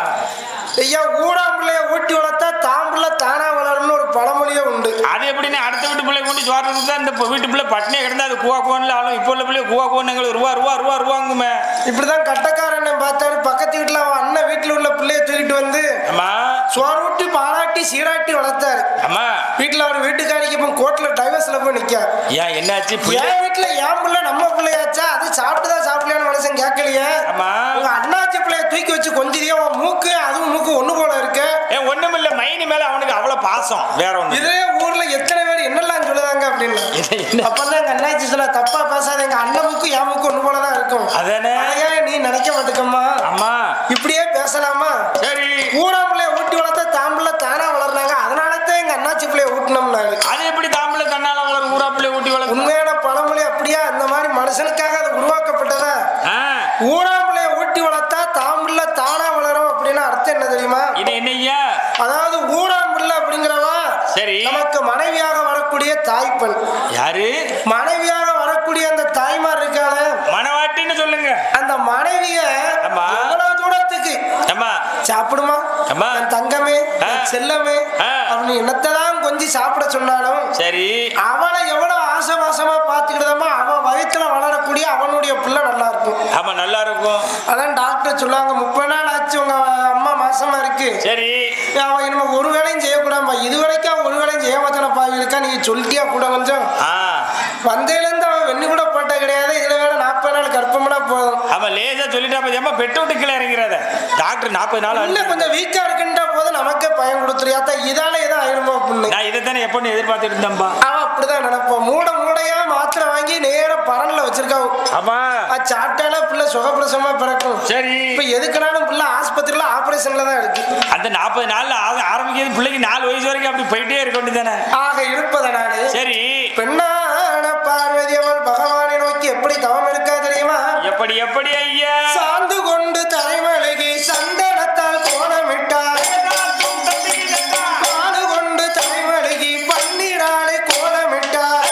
ஐயா ஊடா பிள்ளைய ஊட்டி வளர்த்தா தான் பிள்ளை தானா வளரும்னு ஒரு பழமொழியே உண்டு அது எப்படின்னு அடுத்த வீட்டு பிள்ளை கொண்டு சோறு தான் இந்த வீட்டு பிள்ளை பட்டினியே கிடந்தா அது கூவா கூவன்ல ஆளும் இப்போ உள்ள பிள்ளை கூவா கூவன் ரூபா ரூபா ரூபா ரூபாங்குமே இப்படிதான் கட்டக்காரன் பார்த்தாரு பக்கத்து வீட்டுல அவன் அண்ணன் வீட்டுல உள்ள பிள்ளைய தூக்கிட்டு வந்து அம்மா சோறு ஊட்டி பாராட்டி சீராட்டி வளர்த்தாரு அம்மா வீட்டுல அவர் வீட்டுக்காரிக்கு இப்போ கோர்ட்ல டைவர்ஸ்ல போய் நிக்க ஏன் என்னாச்சு பிள்ளை என் வீட்டுல என் பிள்ளை நம்ம பிள்ளையாச்சா அது சாப்பிட்டுதான் சாப்பிடலையான்னு மனுஷன் கேட்கலையே ஆமா உங்க அண்ணாச்சி பிள்ளைய தூக்கி வச்சு கொஞ்சிரியா உன் மூக்கு அதுவும் மூக்கு ஒண்ணு போல இருக்கு ஏன் ஒண்ணும் இல்ல மைனி மேல அவனுக்கு அவ்வளவு பாசம் வேற ஒண்ணு இதே ஊர்ல எத்தனை பேர் என்னெல்லாம் சொல்லுதாங்க அப்படின்னு என்ன? அப்பதான் எங்க அண்ணாச்சி சொல்ல தப்பா பேசாத எங்க அண்ணன் மூக்கு என் மூக்கு ஒண்ணு போலதான் இருக்கும் அதானே அதையா நீ நினைக்க மாட்டேக்கம்மா அம்மா இப்படியே பேசலாமா சரி ஊரா பிள்ளைய ஊட்டி வளர்த்தா தான் பிள்ளை தானா வளர்றாங்க அதனால தான் எங்க அண்ணாச்சி பிள்ளைய ஊட்டினோம்னாரு அது எப்படி தாம்பளை தன்னால வளரும் ஊரா பிள்ளை ஊட்டி வளர்க்கும் உண்மையான பழமொழி அப்படியா அந்த மாதிரி மனுஷனுக்காக அது உருவாக்கப்பட்டதா ஆ, ஊரா பிள்ளைய ஊட்டி வளர்த்தா தான் பிள்ளை தானா வளரும் அப்படின்னு அர்த்தம் என்ன தெரியுமா இது என்னய்யா அதாவது ஊராம் பிள்ளை அப்படிங்கிறவா சரி நமக்கு மனைவியாக வரக்கூடிய தாய்ப்பெண் யாரு மனைவியாக வரக்கூடிய அந்த தாய்மார் இருக்காள மனவாட்டின்னு சொல்லுங்க அந்த மனைவிய ஆமா. எவ்வளவு தூரத்துக்கு அம்மா சாப்பிடுமா அம்மா. என் தங்கமே ஆ. என் செல்லமே ஆ. அப்படின்னு என்னத்தான் கொஞ்சம் சாப்பிட சொன்னாலும் சரி அவளை எவ்வளவு ஆசபாசமா பாத்துக்கிட்டதமா அவன் வயித்துல வளரக்கூடிய அவனுடைய பிள்ளை நல்லா இருக்கும் ஆமா நல்லா இருக்கும் அதான் டாக்டர் சொல்லுவாங்க முப்பது நாள் ஆச்சு உங்க அம்மா மாசமா இருக்கு சரி அவன் இனிமே ஒரு வேலையும் செய்யக்கூடாதுப்பா இது வரைக்கும் அவன் ஒரு வேலையும் செய்ய மாட்டான பாவிகளுக்கா நீங்க சொல்லிட்டியா கூட கொஞ்சம் ஆ வந்தையிலேருந்து அவன் வெண்ணி கூட போட்ட கிடையாது இதுல வேற நாற்பது நாள் கற்பம்னா போதும் ஆமா லேசா சொல்லிட்டா பத்தியம்மா பெட்டு விட்டு கீழே இறங்கிறத டாக்டர் நாற்பது நாள் இல்ல ஆச்சு. கொஞ்சம் வீக்கா இருக்குன்ற போது நமக்கே பயம் கொடுத்துருயாத்தா இதால எதுவும் ஆயிடுமோ அப்படின்னு நான் இதைத்தானே எப்போ எதிர்பார்த்துட்டு இருந்தேன்பா அவன் அப்படிதான் நினைப்பான் மூட மூடையா மாத்திரை வாங்கி நேர பரன்ல வச்சிருக்கான் ஆமா அது சாப்பிட்டாலே பிள்ளை சுகப்பிரசமா பிறக்கும் சரி இப்ப எதுக்குனாலும் பிள்ளை ஆஸ்பத்திரியில ஆபரேஷன்ல தான் இருக்கு அந்த நாற்பது நாள்ல ஆ- ஆரம்பிக்கிறது பிள்ளைக்கு நாலு வயசு வரைக்கும் அப்படி போயிட்டே இருக்க வேண்டியதானே ஆக இருப்பதனாலே சரி பெண்ணான பார்வதி அவள் பகவானை நோக்கி எப்படி தவம் இருக்கா தெரியுமா எப்படி எப்படி ஐயா சாந்து கொண்டு தலைமலகி சந்தனத்தால் கோலமிட்டார் பாடு கொண்டு தலைமலகி பன்னீராலை கோலமிட்டார்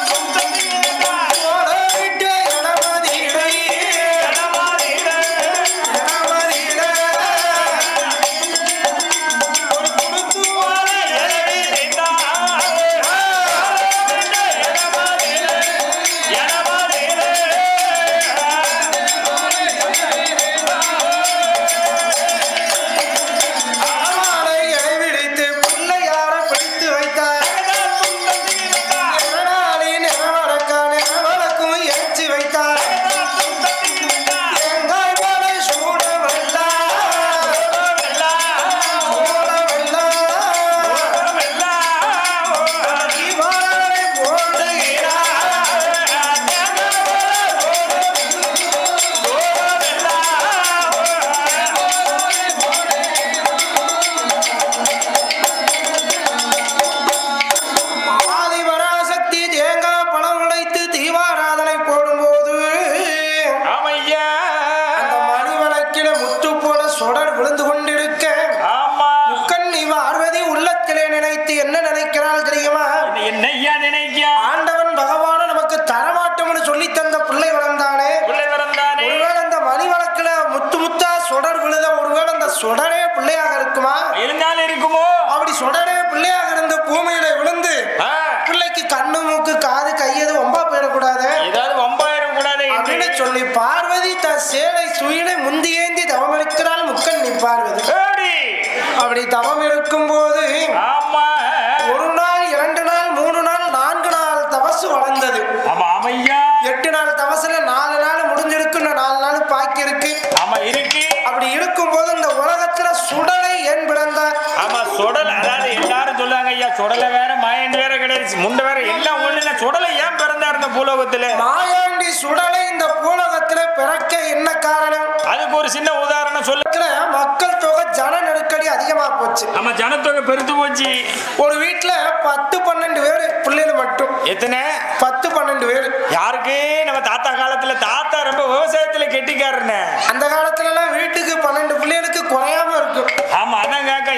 கோலமிட்ட இடமதியிலே, இடமதியிலே, ஒரு குடுத்து போல அறவாளை இடைவிடித்து பிள்ளையார பிடித்து வைத்தார் எவனாலே நிறவரக்கா நிறவரக்கும் ஏற்றி வைத்தார் எங்காய் போல சூடவெல்லா சூடவெல்லா தீபாவளி போடுகிறார் ஆதிபராசக்தி தேங்காய் பழம் உடைத்து தீபாராதனை போடும்போது ஆமையா அந்த மணி வழக்கில முத்து போல சொடர் விழுந்து கொண்டிருக்க ஆமா முக்கண்ணி பார்வதி உள்ளத்திலே நினைத்து என்ன நினைக்கிறாள் தெரியுமா என்ன ஐயா நினைக்கியா ஆண்டவன் பகவான நமக்கு தரமாட்டோம்னு சொல்லி தந்த பிள்ளை வளர்ந்தானே பிள்ளை பிறந்தானே ஒருவேளை அந்த மணி வழக்குல முத்து முத்தா சொடர் விழுத ஒருவேளை அந்த சொடரே பிள்ளையாக இருக்குமா இருந்தாலும் இருக்குமோ அப்படி சொடரே பிள்ளையாக இருந்து பூமியில விழுந்து ஆ, பிள்ளைக்கு கண்ணு மூக்கு காது கையது ஒம்பா போயிடக்கூடாது ஏதாவது வம்பாயிரம் கூடாது அப்படின்னு சொல்லி பார்வதி தன் சேலை சுயிலை முந்தியேந்தி தவம் இருக்கிறாள் முக்கண்ணி பார்வதி ஏடி. அப்படி தவம் இருக்கும் போது ஆமா ஒரு நாள் இரண்டு நாள் மூணு நாள் நான்கு நாள் தபசு வளர்ந்தது ஆமா ஆமையா எட்டு நாள் தபசுல நாலு நாள் முடிஞ்சிருக்கு இன்னும் நாலு நாள் பாக்கி இருக்கு ஆமா இருக்கு அப்படி இருக்கும்போது இந்த உலகத்துல சுடலை ஏன் பிறந்தார் ஆமா சுடல் அதாவது எல்லாரும் சொல்லுவாங்க ஐயா சுடலை வேற மாயன் வேற கிடையாது முண்டை வேற எல்லாம் ஒண்ணு சுடலை ஏன் பிறந்தார் இந்த பூலோகத்துல மாயாண்டி சுடலை இந்த பூலகத்துல பிறக்க என்ன காரணம் அதுக்கு ஒரு சின்ன உதாரணம் சொல்லு இதுல மக்கள் தொகை ஜன நெருக்கடி அதிகமா போச்சு ஆமா ஜனத்தொகை பெருத்து போச்சு ஒரு வீட்டுல பத்து பன்னெண்டு பேர் பிள்ளைகள் மட்டும் எத்தனை பத்து பன்னெண்டு பேர் யாருக்கு நம்ம தாத்தா காலத்துல தாத்தா ரொம்ப விவசாயத்துல கெட்டிக்காரன அந்த காலத்துல எல்லாம் வீட்டுக்கு பன்னெண்டு பிள்ளைகளுக்கு குறையாம இருக்கும் ஆமா அதான் காக்கா ஏ அப்ப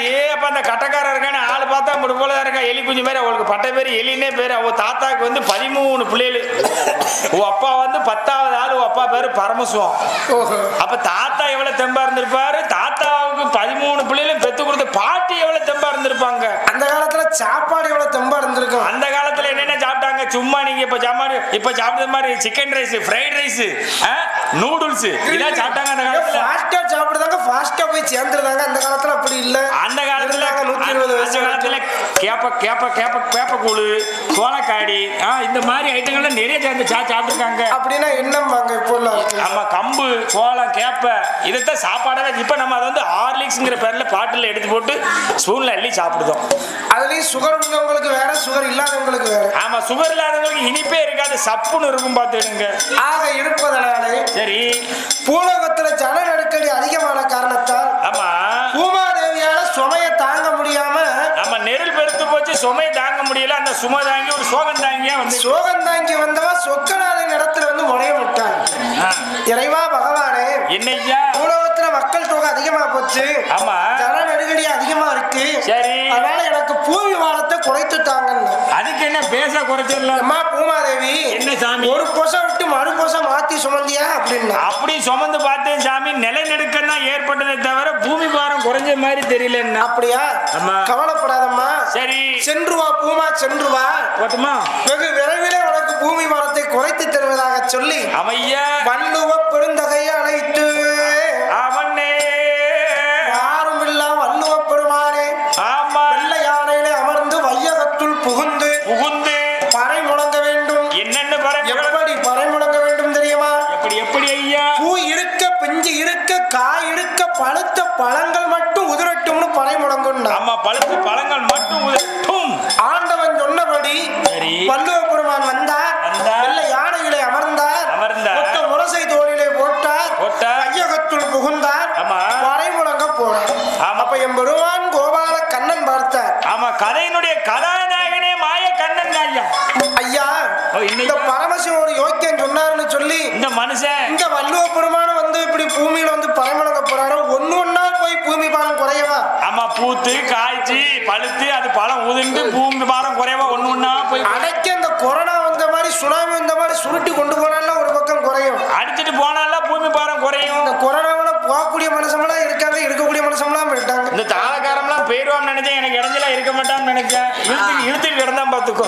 என்னப்பா அந்த கட்டக்காரர் இருக்கான்னு ஆளு பார்த்தா முடி போல இருக்கா எலி குஞ்சு மாதிரி அவளுக்கு பட்ட பேர் எலினே பேர் அவ தாத்தாக்கு வந்து பதிமூணு பிள்ளைகள் ஓ அப்பா வந்து பத்தாவது ஆள் ஓ அப்பா பேரு பரமசிவம் ஓஹோ அப்ப தாத்தா எவ்வளவு தெம்பா இருந்திருப்பாரு தாத்தாவுக்கு பதிமூணு பிள்ளைகளும் பெத்து கொடுத்த பாட்டி எவ்வளவு தெம்பா இருந்திருப்பாங்க அந்த காலத்துல சாப்பாடு எவ்வளவு தெம்பா இருந்திருக்கும் அந்த காலத்துல என்னென்ன சாப்பிட்டாங்க சும்மா நீங்க இப்ப சாப்பாடு இப்ப சாப்பிடுற மாதிரி chicken rice fried rice noodles இதான் சாப்பிட்டாங்க அந்த காலத்துல ஃபாஸ்டா சாப்பிடுதாங்க ஃபாஸ்டா போய் சேர்ந்துருந்தாங்க அந்த காலத்துல அப்படி இல்ல அந்த காலத்துல இருந்தாங்க நூத்தி இருபது அந்த வயசு காலத்துல கேப்ப கேப்ப கேப்ப கேப்பக்கூழு சோளக்காடி ஆ, இந்த மாதிரி ஐட்டங்கள்லாம் நிறைய சேர்ந்து சா சாப்பிட்டுருக்காங்க அப்படின்னா என்னம்பாங்க இப்போ உள்ள ஆட்கள்? ஆமா கம்பு சோளம் கேப்ப இதைத்தான் சாப்பாடாவே இப்ப நம்ம அதை வந்து ஹார்லிக்ஸ்ங்கிற பேர்ல பாட்டில் எடுத்து போட்டு ஸ்பூன்ல அள்ளி சாப்பிடுதோம் அதுலயும் சுகர் உள்ளவங்களுக்கு வேற சுகர் இல்லாதவங்களுக்கு வேற ஆமா சுகர் இல்லாதவங்களுக்கு இனிப்பே இருக்காது சப்புன்னு இருக்கும் பார்த்துடுங்க ஆக இருப்பதனாலே சரி பூலோகத்துல ஜன நெருக்கடி அதிகமான காரணத்தால் ஆமா பூமாதேவியால சுமைய தாங்க முடியாம நம்ம நெருள் பெருத்து போச்சு சுமை தாங்க முடியல அந்த சுமை தாங்கி ஒரு சோகம் தாங்கியா வந்து சோகம் தாங்கி வந்தவா சொக்கநாதன் இடத்துல வந்து முனைய விட்டான் ஆ, இறைவா பகவானே என்னய்யா பூலோகத்துல மக்கள் தொகை அதிகமா போச்சு ஆமா ஜன நெருக்கடி அதிகமா இருக்கு சரி அதனால எனக்கு பூ விமானத்தை குறைத்து தாங்கன்னு அதுக்கு என்ன பேச குறைச்சிடலாம் அம்மா பூமாதேவி என்ன சாமி ஒரு பொசை விட்டு மறு பொசை மாத்தி சுமந்தியா அப்படின்னா அப்படி சுமந்து பார்த்தேன் சாமி நிலநடுக்கம் தான் ஏற்பட்டதே தவிர பூமி பாரம் குறைஞ்ச மாதிரி தெரியல என்ன அப்படியா ஆமா. கவலைப்படாதம்மா சரி சென்று வா பூமா சென்று வா போட்டுமா வெகு விரைவிலே உனக்கு பூமி மரத்தை குறைத்து தருவதாக சொல்லி அமையா வள்ளுவ பெருந்தகையை அழைத்து அவனே யாரும் இல்லா வள்ளுவ பெருமானே ஆமா வெள்ளை யானையிலே அமர்ந்து வையகத்துள் புகுந்து புகுந்து பறை முழங்க வேண்டும் என்னென்ன பரம் எப்படி பறை முழங்க வேண்டும் தெரியுமா எப்படி எப்படி ஐயா பூ இருக்க பிஞ்சு இருக்க காய் இருக்க பழுத்த பழங்கள் மட்டும் உதிரட்டும்னு பறை முழங்குன்னா ஆமா பழுத்து பழங்கள் மட்டும் உதிரட்டும். ஆண்டவன் சொன்னபடி சரி. வள்ளுவ பெருமான் வந்தார் வந்தார். வெள்ளை யானையிலே அமர்ந்தார் அமர்ந்தார். ஒத்த முரசை தோளிலே போட்டார் போட்டார். ஐயகத்துள் புகுந்தார் ஆமா. பறை முழங்க போனார் ஆமா. அப்ப என் பெருமான் கோபால கண்ணன் பார்த்தார் ஆமா கதையினுடைய கதாநாயகனே மாய கண்ணன் ஐயா ஐயா ஓ, இன்னைக்கு- இந்த பரமசிவன் ஒரு யோக்கியம் சொன்னாருன்னு சொல்லி இந்த மனுஷன் இந்த வள்ளுவ பெருமான் வந்து இப்படி பூமியில வந்து பறை முழங்க போறாரு ஒண்ணு ஒண்ணா போய் பூமி பாலம் குறையவா ஆமா பூத்து காய்ச்சி பழுத்து அது பழம் உதிர்ந்து பூமி பாரம் குறைவா ஒண்ணு ஒண்ணா போய் அடைக்க இந்த கொரோனா வந்த மாதிரி சுனாமி வந்த மாதிரி சுருட்டி கொண்டு போனால ஒரு பக்கம் குறையும் அடிச்சிட்டு போனால பூமி பாரம் குறையும் இந்த கொரோனாவில போகக்கூடிய மனுஷங்களாம் இருக்காங்க இருக்கக்கூடிய மனுஷங்களாம் போயிட்டாங்க இந்த தாளக்காரம்லாம் போயிடுவான்னு நினைச்சேன் எனக்கு இடைஞ்சலா இருக்க மாட்டான்னு நினைச்சேன் இழுத்து இழுத்துட்டு கிடந்தான் பாத்துக்கோ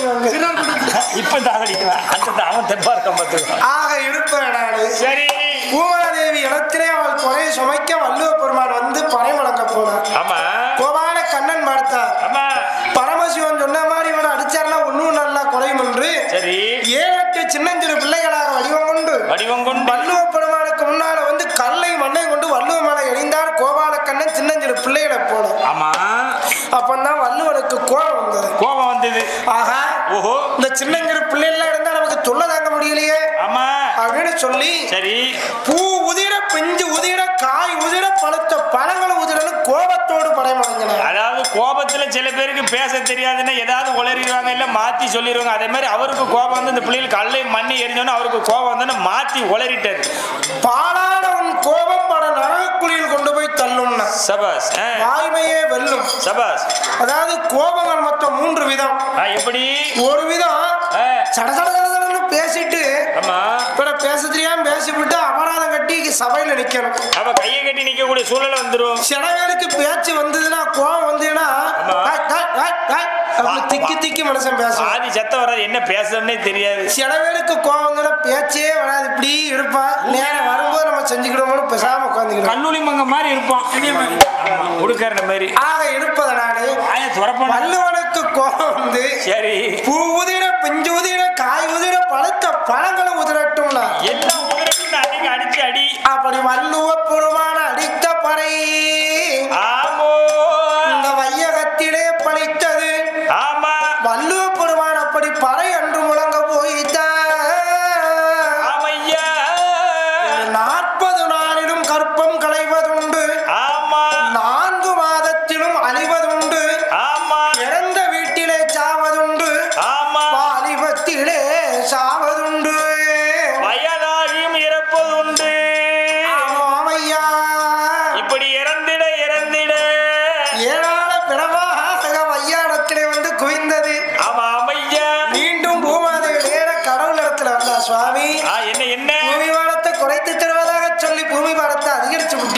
இப்ப தாவடிக்குவேன் அந்த அவன் தெப்பா இருக்கான் பாத்துக்கோ ஆக இருப்பேனாடு சரி பூமாதேவி இடத்திலே அவள் குறையை சுமைக்க வள்ளுவ பெருமான் வந்து பறை வழங்க போனார் ஆமா கோபால கண்ணன் பார்த்தார் ஆமா பரமசிவன் சொன்ன மாதிரி இவனை அடிச்சார்னா ஒன்னும் நல்லா குறையும் என்று சரி ஏழு எட்டு சின்னஞ்சிறு பிள்ளைகளாக வடிவம் கொண்டு வடிவம் கொண்டு வள்ளுவ பெருமானுக்கு முன்னால வந்து கல்லை மண்ணை கொண்டு வள்ளுவ மேல எறிந்தார் கோபால கண்ணன் சின்னஞ்சிறு பிள்ளைகளை போல ஆமா அப்பந்தான் வள்ளுவனுக்கு கோபம் வந்தது கோபம் வந்தது ஆகா ஓஹோ இந்த சின்னஞ்சிறு பிள்ளைகள்லாம் இருந்தா நமக்கு தொல்லை தாங்க முடியலையே ஆமா அப்படின்னு சொல்லி சரி பூ உதிர பிஞ்சு உதிர காய் உதிர பழுத்த பழங்களை உதிரன்னு கோபத்தோடு படைமடைஞ்சனர் அதாவது கோபத்துல சில பேருக்கு பேச தெரியாதுன்னா ஏதாவது உளறிடுவாங்க இல்ல மாத்தி சொல்லிடுவாங்க அதே மாதிரி அவருக்கு கோபம் வந்து இந்த பிள்ளைகள் கல்லை மண்ணி எரிஞ்சோன்னு அவருக்கு கோபம் வந்து மாத்தி உளறிட்டாரு பாலான உன் கோபம் பட நரகக்குழியில் கொண்டு போய் தள்ளும்னா சபாஸ் ஆ, வாய்மையே வெல்லும் சபாஸ் அதாவது கோபங்கள் மொத்தம் மூன்று விதம் ஆ, எப்படி ஒரு விதம் ஆ, சட சட சட சடன்னு பேசிட்டு ஆமா பிற பேச தெரியாம பேசிவிட்டு அபராதம் கட்டி சபையில நிக்கணும் அவ கையை கட்டி நிக்கக்கூடிய சூழ்நிலை வந்துரும் சில பேருக்கு பேச்சு வந்ததுன்னா கோபம் வந்ததுன்னா ஆமா. "ஹாய், ஹாய், ஹாய், ஹாய்" அப்படின்னு திக்கி திக்கி மனுஷன் பேசும் ஆதி சத்தம் வராது என்ன பேசுறதுன்னே தெரியாது சில பேருக்கு கோவம் வந்ததுன்னா பேச்சே வராது இப்படி இருப்பான் நேரம் வரும்போது நம்ம செஞ்சுக்கிடுவோம்னு பேசாம உட்காந்துக்கிடுவோம் கல்லூரி மங்க மாதிரி இருப்பான் உடுக்கற மாதிரி ஆக இருப்பதனாலே ஆய துறப்பான வள்ளுவனுக்கு கோபம் வந்து சரி பூ உதிர பிஞ்சு உதிர காய் உதிர பழுத்த பழங்களை உதிரட்டும்னா எல்லாம் உதிரட்டு அடிக்க அடிச்சு அடி அப்படி வள்ளுவ பெருமான அடித்த பறை ஆமோ இந்த வையகத்திலே பழித்தது ஆமா வள்ளுவ பெருமான் அப்படி பறை அன்று முழங்க போய்த்தான் ஆமையா நாற்பது நாளிலும் கற்பம் களைவதுண்டு ஆமா நான்கு மாதத்திலும் அழிவதுண்டு ஆமா இறந்த வீட்டிலே சாவதுண்டு ஆமா வாலிபத்திலே சாவதுண்டு வயதாகியும் இறப்பதுண்டு ஆமாம் ஐயா இப்படி இறந்திட இறந்திட ஏழான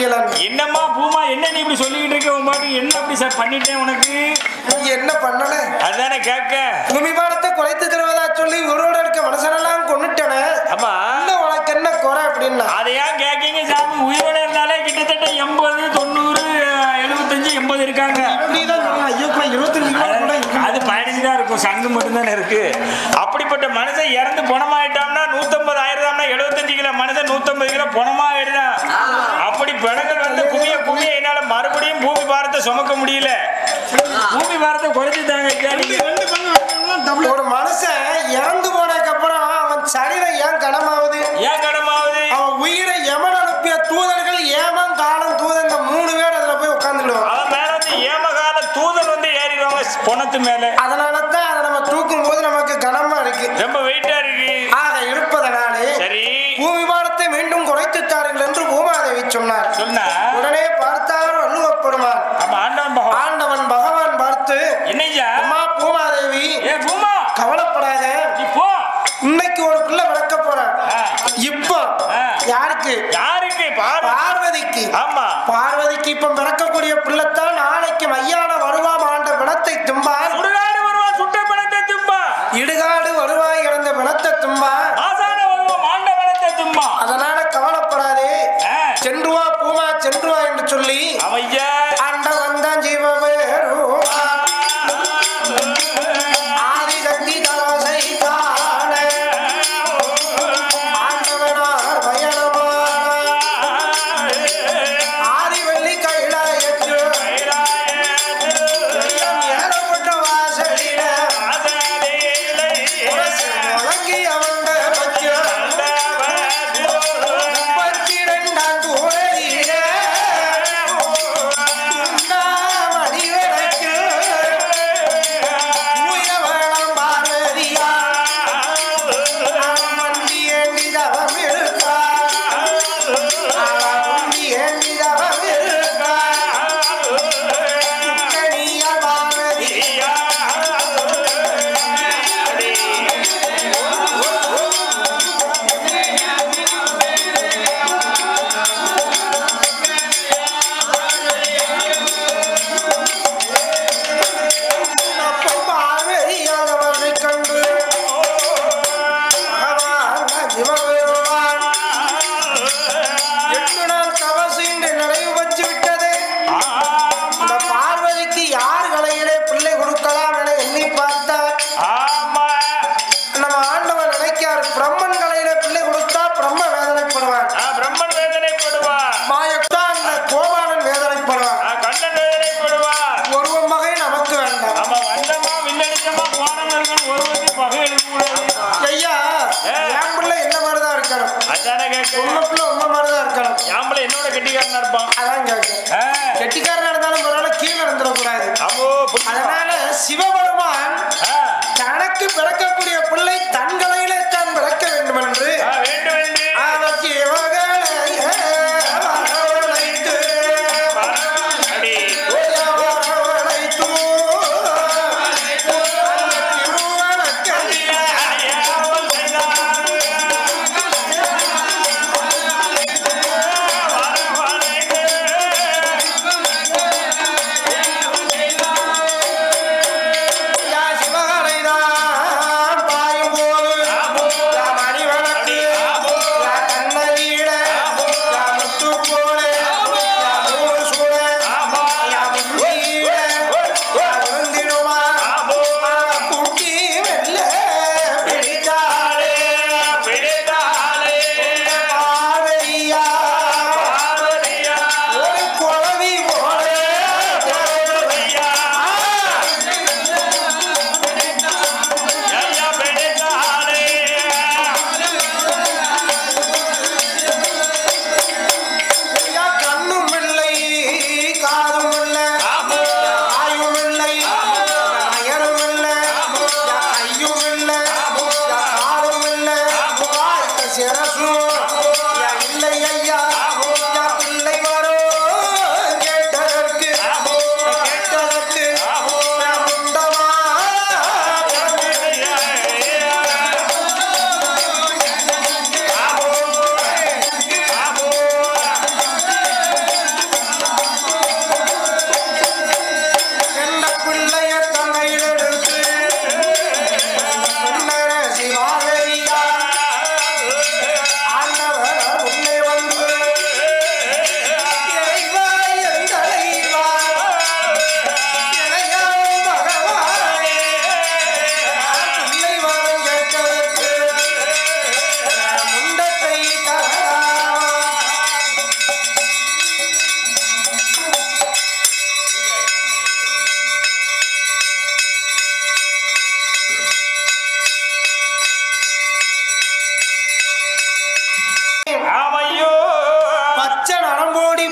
பண்ணிட்டீங்களா என்னம்மா பூமா என்ன நீ இப்படி சொல்லிக்கிட்டு இருக்க உன் பாட்டுக்கு என்ன அப்படி சார் பண்ணிட்டேன் உனக்கு நீ என்ன பண்ணல அதானே கேட்க பூமி பாடத்தை குறைத்து தருவதா சொல்லி உருவோட இருக்க மனுஷனெல்லாம் கொண்டுட்டேனே ஆமா இன்னும் உனக்கு என்ன குறை அப்படின்னா அதை ஏன் கேட்கீங்க சாமி உயிரோட இருந்தாலே கிட்டத்தட்ட எண்பது தொண்ணூறு எழுபத்தஞ்சு எண்பது இருக்காங்க இப்படிதான் சொல்லலாம் ஐயோ இப்ப இருபத்தஞ்சு கிலோ கூட இருக்கு. அது பதினஞ்சு தான் இருக்கும் சங்கு மட்டும்தானே இருக்கு அப்படிப்பட்ட மனுஷன் இறந்து பணமாயிட்டான்னா நூத்தம்பது ஆயிரம்னா எழுபத்தஞ்சு கிலோ மனுஷன் நூத்தம்பது கிலோ பணமாயிடுதான் அப்படி பிணங்கள் வந்து குமிய குமிய என்னால மறுபடியும் பூமி பாரத்தை சுமக்க முடியல பூமி பாரத்தை குறைச்சு தாங்க ஐயா நீங்க. ஒரு மனுஷன் இறந்து போனதுக்கு அப்புறம் அவன் சரீரம் ஏன் கனமாகுது ஏன் கடமாவது அவன் உயிரை எமன் அனுப்பிய தூதர்கள் ஏமன் காலம் தூதன் இந்த மூணு பேர் அதுல போய் உட்காந்துடுவான் அவன் மேல வந்து ஏமகால தூதன் வந்து ஏறிடுவாங்க பொணத்து மேல அதனால தான் அதை நம்ம தூக்கும் போது நமக்கு கனமா இருக்கு ரொம்ப வெயிட்டா இருக்கு ஆக இருப்பதனாலே சரி பூமி பாடத்தை மீண்டும் குறைத்து தாருங்கள் என்று பூமாதேவி சொன்னார் சொன்னா உடனே பார்த்தார் வள்ளுவப்படுவான் அப்ப ஆண்டவன் பகவான் ஆண்டவன் பகவான் பார்த்து என்னய்யா அம்மா பூமாதேவி ஏ பூமா கவலைப்படாத நீ போ இன்னைக்கு ஒரு பிள்ளை விளக்க போறான் ஆ. இப்போ ஆ. யாருக்கு யாருக்கு பாரு பார்வதிக்கு ஆமா பார்வதிக்கு இப்ப பிறக்கக்கூடிய பிள்ளைத்தான் நாளைக்கு மையான வருவாம் ஆண்ட பிணத்தை தும்பார் சுடுகாடு வருவான் சுட்ட பணத்தை தும்பா இடுகாடு வருவாய் இறந்த பிணத்தை தும்பார் மாசான வருவான் மாண்ட பணத்தை தும்பா அதனால கவலைப்படாதே ஆ. சென்று வா பூமா சென்று வா என்று சொல்லி அவையா ஆண்டவன் தான் ஜீவவேரும் ஆதிசக்தி தலசை தானே ஆண்டவனார் பயணமான ஆதிவள்ளி கைலாயத்து ஏறப்பட்ட வாசலில உரசு முழங்கி அமர்ந்த பத்தியம் முப்பத்தி ரெண்டாம் தூரலிலே உண்ணாமணி விளக்கு உயவளம் பார்வதியா மண்டி ஏண்டி தவம் இருக்கா மண்டி ஏண்டி தவம் இருக்கா கனிய பார்வதி அப்போ பார்வதியானவரை கண்டு பகவான் சிவபெருமான் எட்டு நாள் தவசு இன்று நிறைவு பெற்று விட்டது இந்த பார்வதிக்கு யார் கலையிலே பிள்ளை கொடுக்கலாம் என எண்ணி பார்த்தார் நம்ம ஆண்டவன் நினைக்கார் பிரம்மன் கலையிலே பிள்ளை கொடுத்தா பிரம்ம வேதனைப்படுவான் பிரம்மன் வேதனைப்படுவான் மாயத்தான் அந்த கோபாலன் வேதனைப்படுவான் கண்ணன் வேதனைப்படுவான் ஒருவன் மகை நமக்கு வேண்டாம் நம்ம வந்தமா வில்லடிச்சமா போனவர்கள் ஒருவருக்கு பகை எழுதக்கூடாது ஐயா என் பிள்ளை என்ன மாதிரிதான் இருக்கணும் அதான கேட்க உங்க பிள்ளை உங்க மாதிரிதான் இருக்கணும் யாம்பளை என்னோட கெட்டிக்காரனா இருப்பான் அதான் கேட்கிறேன் ஆ, கெட்டிக்காரனா இருந்தாலும் பரவாயில்ல கீழே நடந்துடக்கூடாது அம்மோ, புரியுதா? அதனால சிவபெருமான் ஆ, தனக்கு பிறக்கக்கூடிய பிள்ளை தன் கலையிலே தான் பிறக்க வேண்டும் என்று ஆ, வேண்டும் என்று அவர் சிவகலையே வரவழைத்து, அடி, வரவழைத்து, அந்த திருவழக்கத்திலே ஐயாவல் செய்தார். வரவழைத்து. யா சிவகலைதான் பாயும்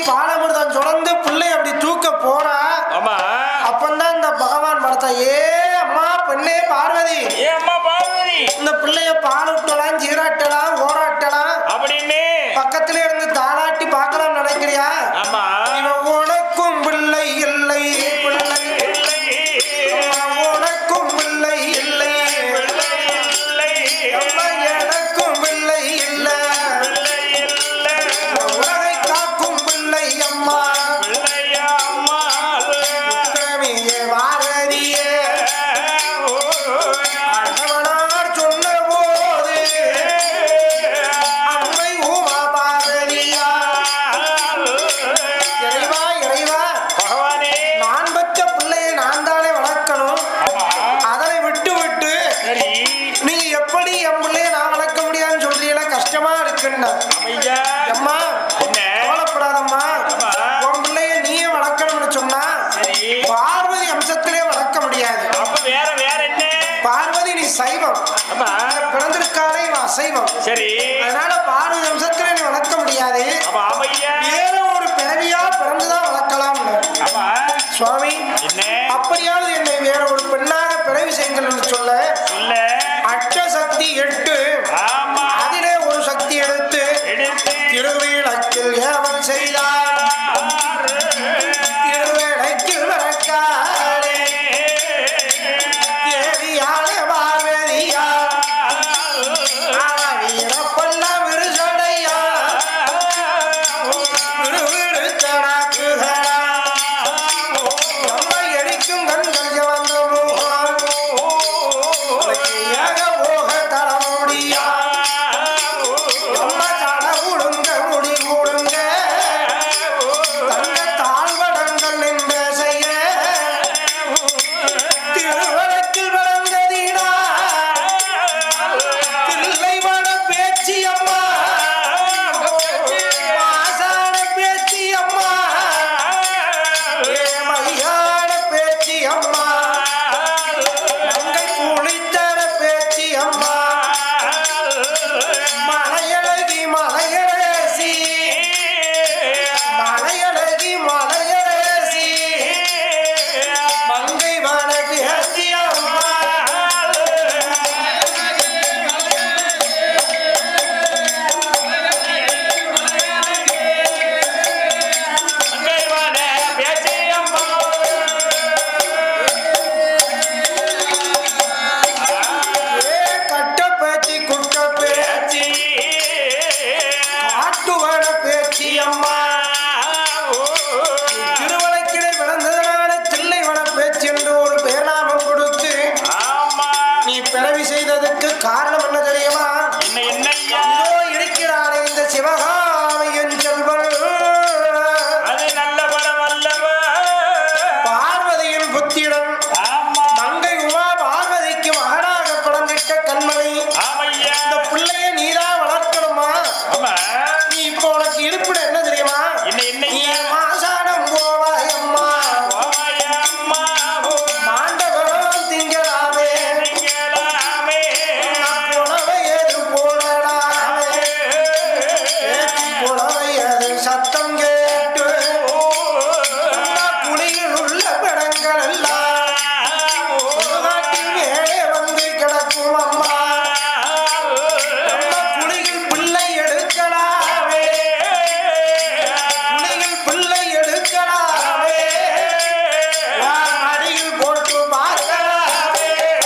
பாலமிர்தம் சுரந்து பிள்ளை அப்படி தூக்க போனா ஆமா அப்பந்தான் இந்த பகவான் பார்த்தா ஏ அம்மா பெண்ணே பார்வதி ஏ அம்மா பார்வதி இந்த பிள்ளைய பால் விட்டலாம் சீராட்டலாம் ஓராட்டலாம் அப்படின்னு பக்கத்துல இருந்து தாளாட்டி பார்க்கலாம் நினைக்கிறியா ஆமா இவன் உனக்கும் பிள்ளை இல்லை பிள்ளை அம்மா, உனக்கும் பிள்ளை இல்லை அம்மா, எனக்கும் பிள்ளை இல்லை உலகை காக்கும் பிள்ளை அம்மா உத்தமியே பாரதியே அண்ணவனார் சொன்ன போது அம்மை உமா பாரதியா இறைவா இறைவா பகவானே நான் பெற்ற பிள்ளையை நான் தானே வளர்க்கணும் ஆமா அதனை விட்டு விட்டு சரி நீங்க எப்படி என் பிள்ளைய நான் வளர்க்க முடியாதுன்னு சொல்றீங்களா கஷ்டமா இருக்குன்னா அமையா அம்மா என்ன கவலைப்படாதம்மா ஆமா. உன் பிள்ளைய நீயே வளர்க்கணும்னு சொன்னா சரி பார்வதி அம்சத்திலே வளர்க்க முடியாது அப்ப வேற வேற என்ன பார்வதி நீ சைவம் ஆமா பிறந்திருக்காலே இவன் அசைவம் சரி அதனால பார்வதி அம்சத்திலே நீ வளர்க்க முடியாது அப்ப அமையா வேற ஒரு பிறவியா பிறந்துதான் வளர்க்கலாம்னு ஆமா சுவாமி என்ன அப்படியாவது என்னை வேற ஒரு பெண்ணாக பிறவி செய்யுங்கள் என்று சொல்ல சொல்ல அட்ட சக்தி எட்டு ஆமா அதிலே ஒரு சக்தி எடுத்து எடுத்து திருவிளக்கில் ஏவல் செய்தார் திருவிளக்கில் வரக்காரே தேவியாலே பார்வதியா வீரப்பல்ல விருசடையா விருவிருத்தடாக்குதடா நம்மை எரிக்கும் கண்கள் வந்த முகம் உனக்கு ஏக போக தர முடியா நம்ம தட உடுங்க முடி கூடுங்க தங்க தாழ்வடங்கள் நின்ற செய்ய திருவழக்கில் வளர்ந்ததீடா தில்லை வட பேச்சி அம்மா மாசான பேச்சி அம்மா ஏமையான பேச்சி அம்மா மங்கை குளித்தர பேச்சி அம்மா மலையழகி மலையரசி மலையழகி மலையரசி மங்கை வன பேச்சி அம்மா அங்கைவான பேச்சியம்மா ஏ கட்ட பேச்சி குட்ட பேச்சி ஆட்டுவன பேச்சி அம்மா திருவளைக்கிடை விளந்ததனால தில்லை வன பேச்சு என்று ஒரு பேர்நாமம் கொடுத்து நீ பிறவி செய்ததற்கு காரணம் என்ன தெரியுமா என்ன என்னய்யா இதோ இருக்கிறானே இந்த சிவகாமியின் செல்வன் அது நல்ல படம் அல்லவா பார்வதியின் புத்திரன் ஆமா மங்கை உமா பார்வதிக்கு மகனாக பிறந்திட்ட கண்மணி ஆமையா இந்த பிள்ளைய நீதான் வளர்க்கணுமா ஆமா நீ இப்போ உனக்கு இருப்பிட என்ன தெரியுமா என்ன நீ என்னய்யா மாசானம் போவாய் அம்மா ஓமையா அம்மா மாண்டவரம் திங்களாமே ஓமைங்களாமே புலவை எது போடலாமே ஏத்தி புலவை அது சத்தம் கேட்டு அம்மா குழியில் உள்ள பிணங்கள் எல்லாம் சுடுகாட்டில் மேலே வந்து கிடக்கும் அம்மா அம்மா குழியில் பிள்ளை எடுக்கலாமே குழியில் பிள்ளை எடுக்கலாமே யார் மடியில் போட்டு பார்க்கலாமே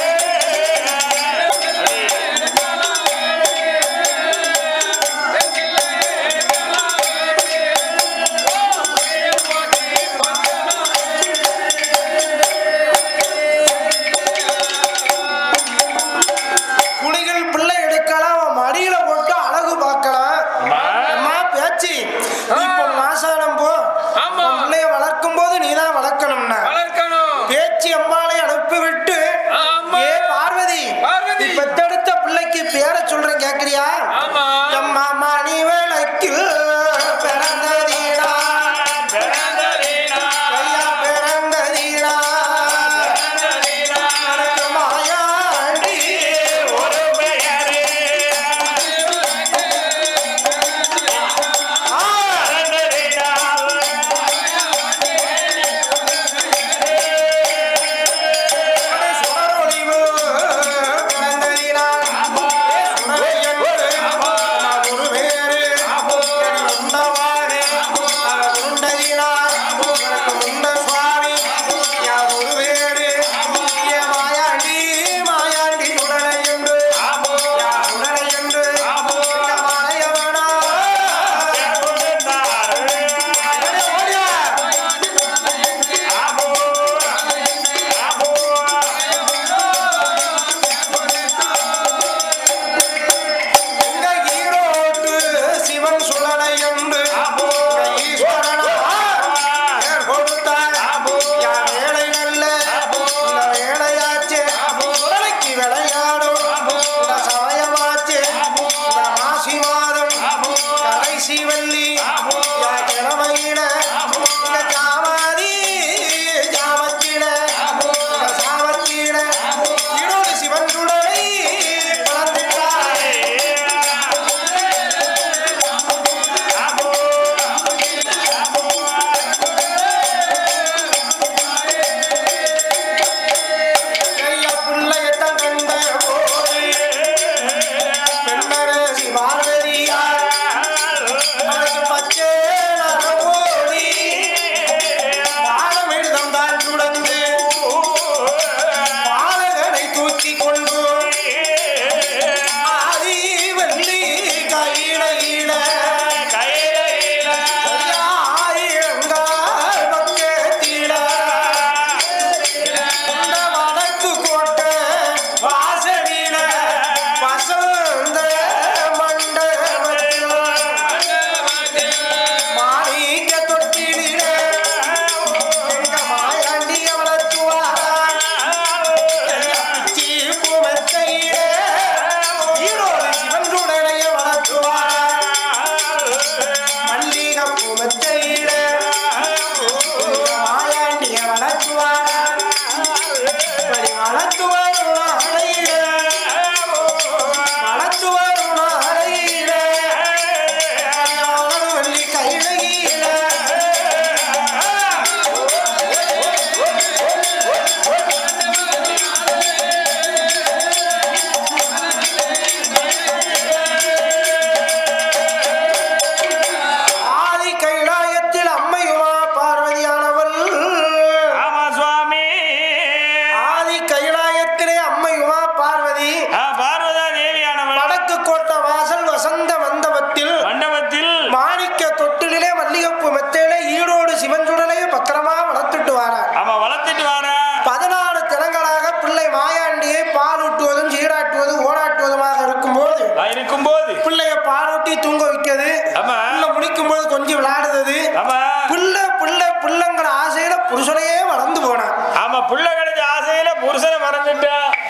குழிகள் பிள்ளை எடுக்கலாம் அவன் மடியில போட்டு அழகு பார்க்கலாம் அம்மா பேச்சு இப்போ மாசானம் போ ஆமா. உன் பிள்ளைய வளர்க்கும் போது நீதான் வளர்க்கணும்னா வளர்க்கணும் பேச்சு அம்மாளை அனுப்பி விட்டு ஆமா. ஏ பார்வதி பார்வதி. நீ பெத்தெடுத்த பிள்ளைக்கு பேரை சொல்றேன் கேக்குறியா ஆமா அம்மா மணி விளக்கு பிறந்ததீடா ஐயா பிறந்ததீடா எனக்கு மாயாண்டி ஒரு பெயரே ஆ, அலங்கரினால்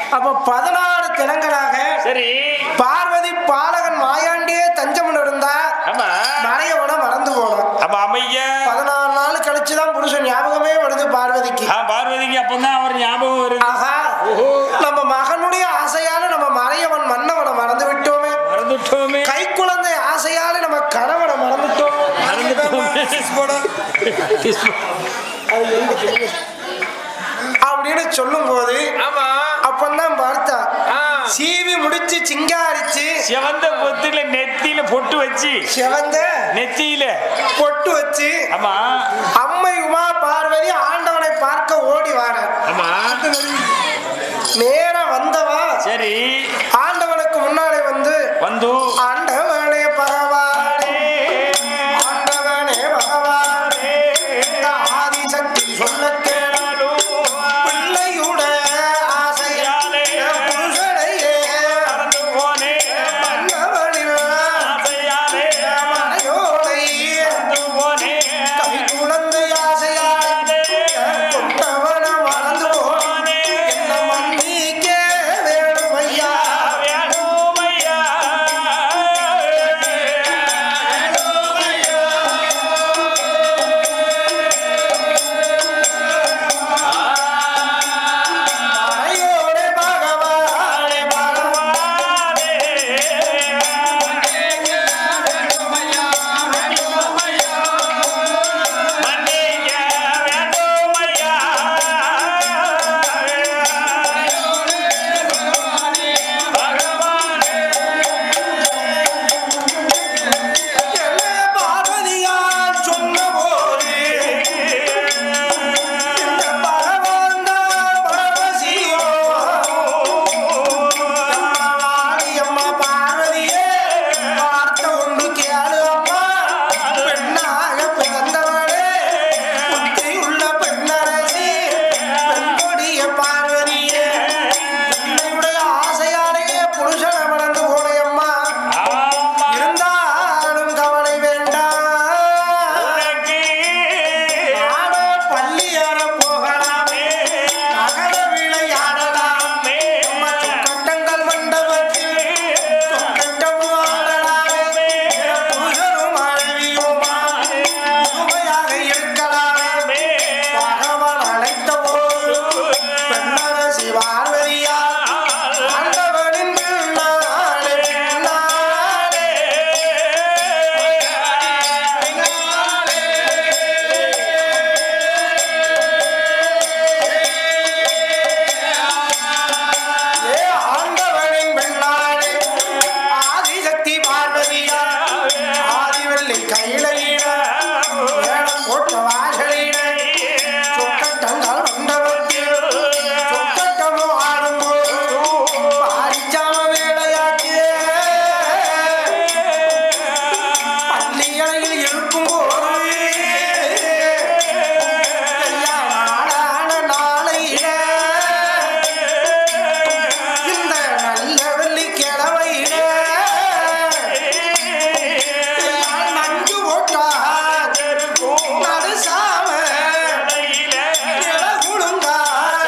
அப்ப பதினாறு தினங்களாக சரி பார்வதி பாலகன் மாயாண்டியே தஞ்சம் இருந்தா ஆமா மறையவன மறந்து போனோம் அப்ப அமைய பதினாறு நாள் கழிச்சுதான் புருஷன் ஞாபகமே வருது பார்வதிக்கு ஆ, பார்வதிக்கு அப்பதான் அவர் ஞாபகம் வருது ஆஹா நம்ம மகனுடைய ஆசையால நம்ம மறையவன் மன்னவனை மறந்து விட்டோமே மறந்துட்டோமே கை குழந்தை ஆசையால நம்ம கணவனை மறந்துட்டோம் மறந்துட்டோமே அப்படின்னு சொல்லும் போது ஆமா அப்பந்தான் பார்த்தா ஆ. சீவி முடிச்சு சிங்காரிச்சு சிவந்த பொத்துல நெத்தியில பொட்டு வச்சு சிவந்த நெத்தியில பொட்டு வச்சு ஆமா அம்மை உமா பார்வதி ஆண்டவனை பார்க்க ஓடி வார ஆமா நேரா வந்தவா சரி ஆண்டவனுக்கு முன்னாலே வந்து வந்து ஆண்டவனே பகவானே ஆண்டவனே பகவானே இந்த ஆதிசக்தி சொல்ல கேளாலும் பிள்ளையுட ஆசையாலே புருஷனையே மறந்து போனேன் மன்னவனில் ஆசையாலே மனையோனை மறந்து போனேன் கை குழந்தை ஆசையாலே கொண்டவன மறந்து போனே என்ன மன்னிக்க வேணும் ஐயா வேணுமையா மனையோனே பகவானே பகவானே மன்னிக்க வேணுமையா பகவானே என்ன பார்வதியார் சொன்னபோது இந்த பகவான் தான் பரமசிவோ. அம்மாவாடி அம்மா பார்வதியே வார்த்தை ஒன்று கேளு அம்மா. பெண்ணாக பிறந்தவளே, புத்தியுள்ள பெண்ணரசி, பெண்கொடிய பார்வதியே. பிள்ளையுடைய ஆசையாலேயே புருஷனை மறந்து போனேயம்மா. ஆமா இருந்தாலும் கவலை வேண்டாம் உனக்கு நானோ பள்ளியற போகலாமே நகர விளையாடலாமே நம்ம சொக்கட்டங்கள் மண்டபத்தில் சொக்கட்டமும் ஆடலாமே புருஷனும் மனைவியுமா சுமையாக இருக்கலாமே பகவான் அழைத்த போது பெண்ணரசி பார்வதியா ஆண்டவனின் பின்னாலே பின்னாலே ஏ ஆண்டவனின் பெண்ணாளே ஆதிசக்தி பார்வதியா ஆதிவெள்ளி கையிலையிட மேடம் போட்ட வாசலிட சொக்கட்டங்கள் மண்டபத்தில் சொக்கட்டமோ ஆடும்போது பாரிச்சாம வேலையாக்கிய பள்ளி அறையில் இருக்கும்போது நாளான நாளையிட இந்த நல்ல வெள்ளிக்கிழமையில யாழ் நஞ்சு போட்டார் நடுசாம இளகுழுங்கா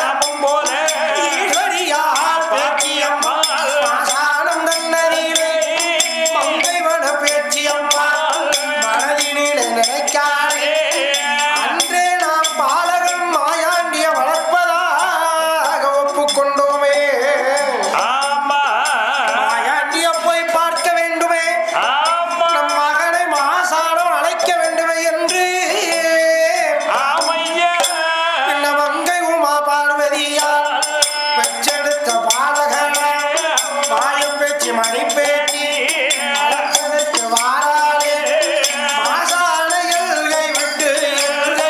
ஈகடியார் பேச்சியம்மா ஆசானம் தன்னறிவே மங்கைவன பேச்சியம்மா மனதினிலே நினைக்காதே அன்றே நாம் பாலகன் மாயாண்டிய வளர்ப்பதாக ஒப்புக்கொண்டோமே ஆமா மாயாண்டிய போய் பார்க்க வேண்டுமே ஆமா நம் மகனை மாசானம் அழைக்க வேண்டுமே என்று ஆமையா இந்த மங்கை உமா பார்வதியா பெற்றெடுத்த பாலகன மாயம் பேச்சு மணி பேச்சு அழைப்பதற்கு வாராளே மாசான எல்கை விட்டு எல்கை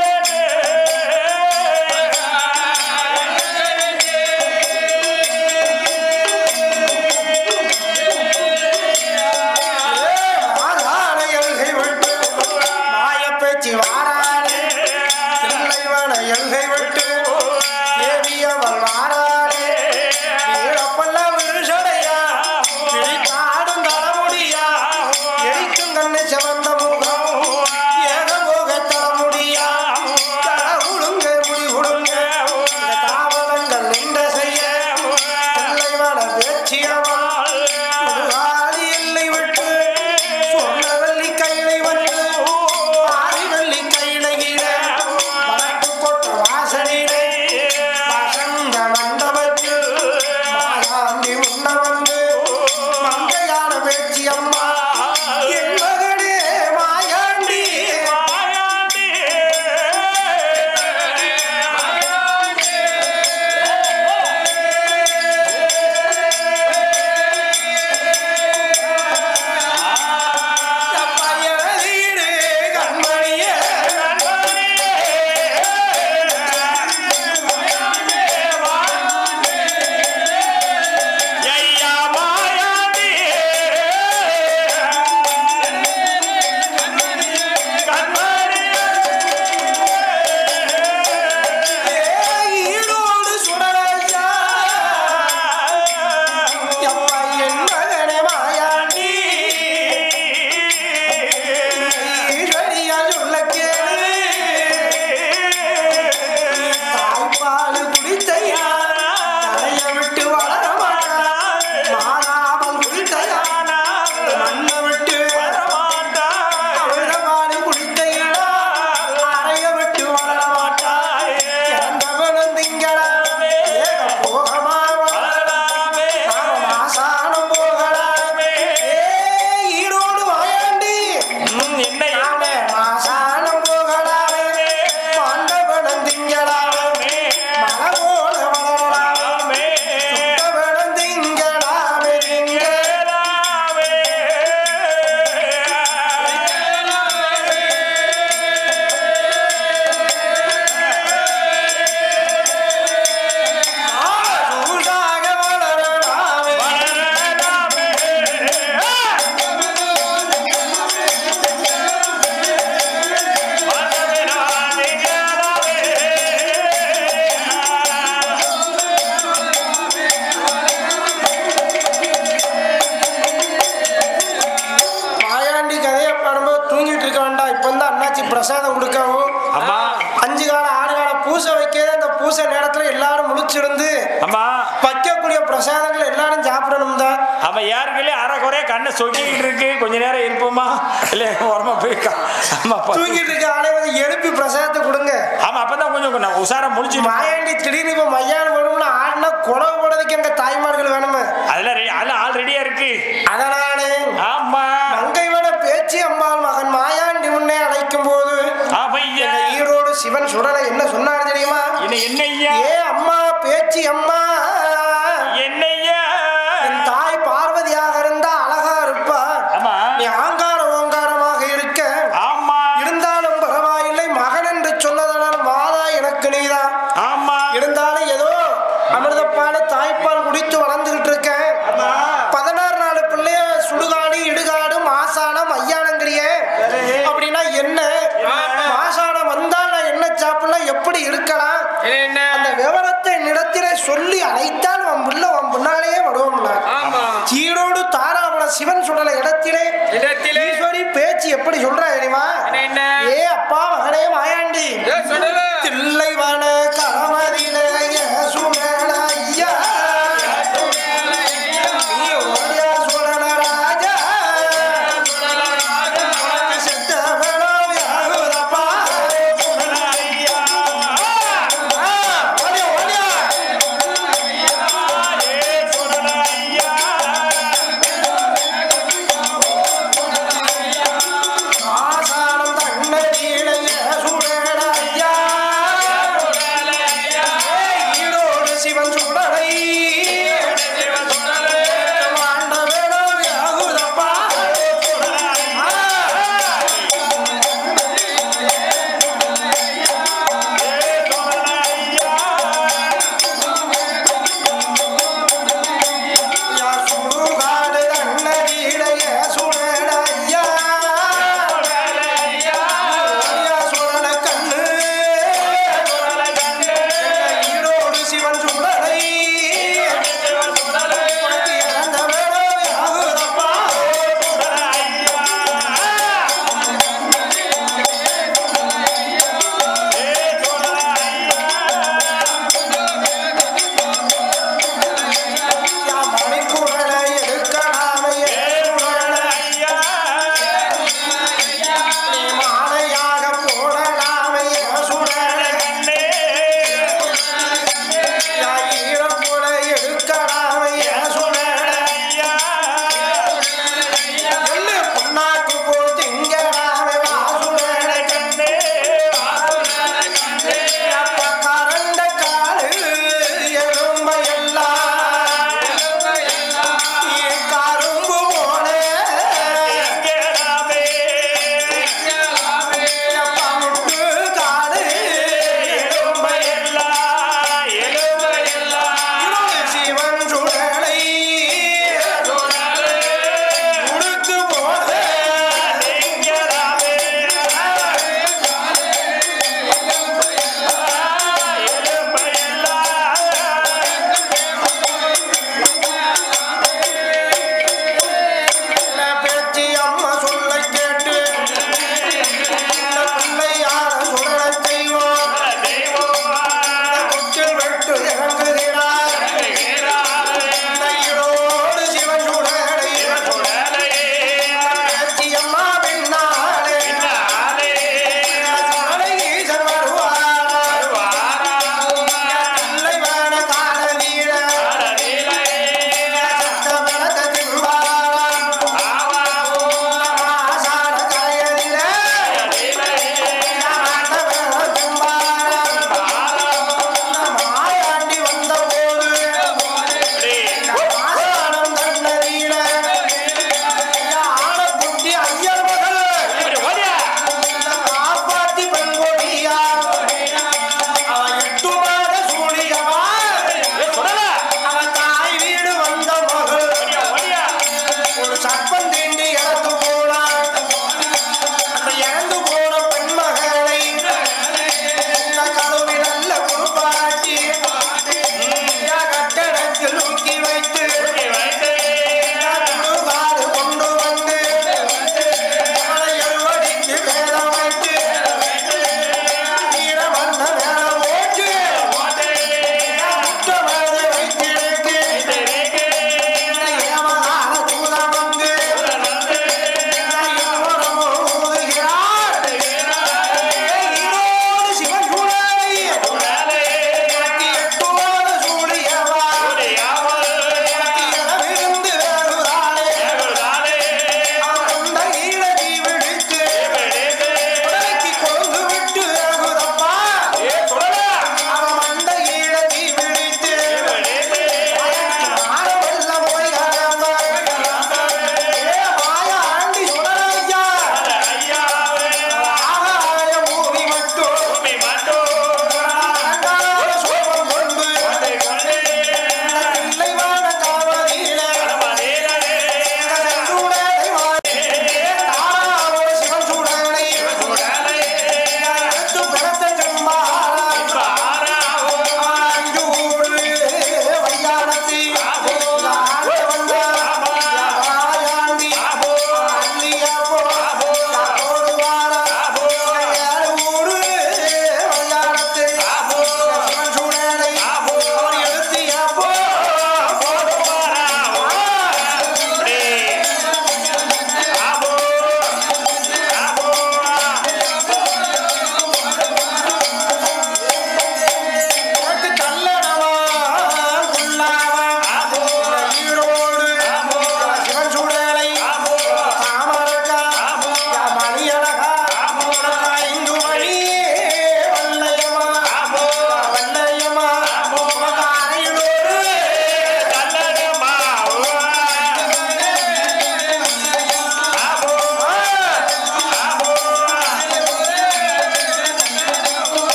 மாசான எல்கை விட்டு மாயப் பேச்சு வாராளே தில்லைவன எல்கை விட்டு தேவியவள் வாராளே வீரப்பல்ல விருஷடையா பிடித்தாடும் தலைமுடியா எரிக்கும் கண்ணு சிவந்த முகம் ஏகமோக தலைமுடியா தலை உழுங்க முடி உழுங்க இந்த தாவரங்கள் நின்ற செய்ய பிரசாதம் கொடுக்கவும் ஆமா அஞ்சு கால ஆறு கால பூசை வைக்கிறது அந்த பூசை நேரத்துல எல்லாரும் முழிச்சிருந்து ஆமா வைக்கக்கூடிய பிரசாதங்கள் எல்லாரும் சாப்பிடணும் தான் அவன் யாருக்குள்ளே அரை குறைய கண்ணை சொக்கிக்கிட்டு இருக்கு கொஞ்ச நேரம் இருப்போமா இல்ல ஓரமா போய் கா- ஆமா பா- தூங்கிட்டு இருக்க ஆளை வந்து எழுப்பி பிரசாதத்தை கொடுங்க ஆமா அப்பதான் கொஞ்சம் கொஞ்சம் உசாரா முடிச்சு மாயாண்டி திடீர்னு இப்ப மையானம் போடும்னு ஆடினா குழவு போடுறதுக்கு எங்க தாய்மார்கள் வேணுமே அதெல்லாம் ரெடி அதெல்லாம் ஆல் ரெடியா இருக்கு அதனாலே ஆமா மங்கை வட பேச்சு அம்பாள் மகன் மாயாண்டி முன்னே அழைக்கும் போது ஆமையா எங்க ஈரோடு சிவன் சுடலை என்ன சொன்னாரு தெரியுமா என்ன என்னய்யா ஏ அம்மா பேச்சு அம்மா என்னய்யா என் தாய் பார்வதியாக இருந்தா அழகா இருப்பா ஆமா நீ ஆங்கார ஓங்காரமாக இருக்க ஆமா இருந்தாலும் பரவாயில்லை மகன் என்று சொன்னதனால் மாதா எனக்கு நீதான் ஆமா இருந்தாலும் ஏதோ அமிர்தப்பால் தாய்ப்பால் குடித்து வளர்ந்துகிட்டு இருக்கேன் பதினாறு நாலு பிள்ளைய சுடுகாடு இடுகாடு மாசானம் ஐயானங்கிறிய அப்படின்னா என்ன மாசானம் வந்தா நான் என்ன சாப்பிடலாம் எப்படி இருக்கலாம் என்ன அந்த விவரத்தை நிலத்திலே சொல்லி அழைத்தால் உன் புள்ள உன் முன்னாலேயே வருவோம்னா ஆமா ஈரோடு தாராபுரம் சிவன் சுடல இடத்திலே இடத்திலே ஈஸ்வரி பேச்சு எப்படி சொல்றா தெரியுமா என்ன ஏ அப்பா மகனே மாயாண்டி ஏ சொல்லல தில்லைவன கரமதிலேய சுமேள ஐயா நீ ஓடியா சுடல ராஜா உனக்கு செத்த வேளம் யாகுதப்பா. ஆ, ஓடியா, ஓடியா. ஆ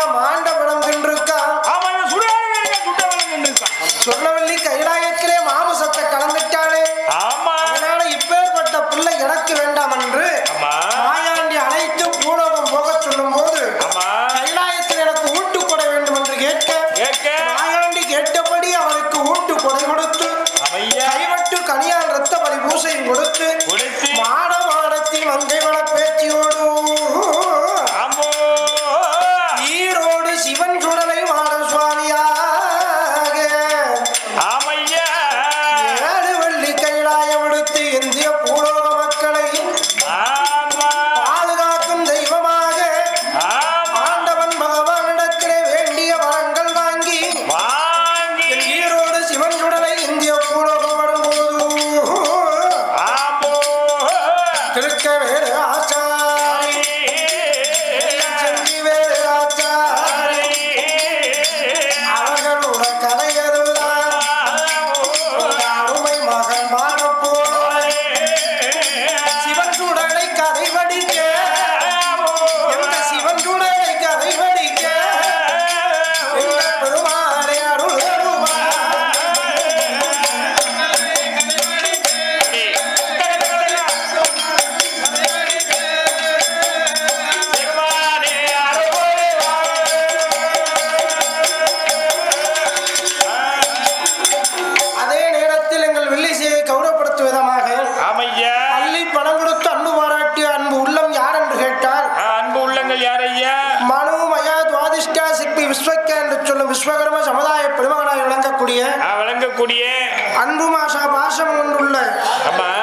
மாண்ட படம் தின்றிருக்கான் ஆமா இவன் சுடாத வேலைங்க சுட்டவனுங்க இருக்கான் சொர்ணவல்லி கைலாயத்திலே மாமசத்தை கலந்துட்டானே ஆமா அதனால இப்பேற்பட்ட பிள்ளை எனக்கு வேண்டாம் என்று ஆமா மாயாண்டி அழைத்து பூலோகம் போகச் சொல்லும் போது ஆமா கைலாயத்தில் எனக்கு ஊட்டு கொடை வேண்டும் என்று கேட்க கேட்க மாயாண்டி கேட்டபடி அவருக்கு ஊட்டு கொடை கொடுத்து அமையா கைவட்டு கனியால் ரத்த பலி பூசையும் கொடுத்து கொடுத்து மாட மாடத்தில் மங்கை வள பேச்சியோடு ஆமோ ஈரோடு சிவன் சுடலை மாட சுவாமியாக ஆமையா ஏழு வெள்ளி கைலாயம் எடுத்து இந்திய பூலோக மக்களை ஆமா பாதுகாக்கும் தெய்வமாக ஆமா ஆண்டவன் பகவானிடத்திலே வேண்டிய வரங்கள் வாங்கி வாங்கி என் ஈரோடு சிவன் சுடலை இந்திய பூலோகம் வரும்போது ஆமோ திருக்க வேறு ஆச்சாரி செந்தி வேறு ஆச்சாரி அவர்களோட கதையதுதான் அருமை மகன் மாறப்போ சிவன் சுடலை கதை படிக்க எந்த சிவன் சுடலை கதை படிக்க எந்த பெருமாளை அருள் அதே நேரத்தில் எங்கள் வெள்ளிசையை கௌரவப்படுத்தும் விதமாக ஆமையா அள்ளி பணம் கொடுத்து அன்பு பாராட்டிய அன்பு உள்ளம் யார் என்று கேட்டால் அன்பு உள்ளங்கள் யாரையா மனு மயா துவாதிஷ்டா சிற்பி விஸ்வக்க என்று சொல்லும் விஸ்வகர்ம சமுதாய பெருமகனாய் விளங்கக்கூடிய வழங்கக்கூடிய அன்பு மாசா பாசம் கொண்டுள்ள ஆமா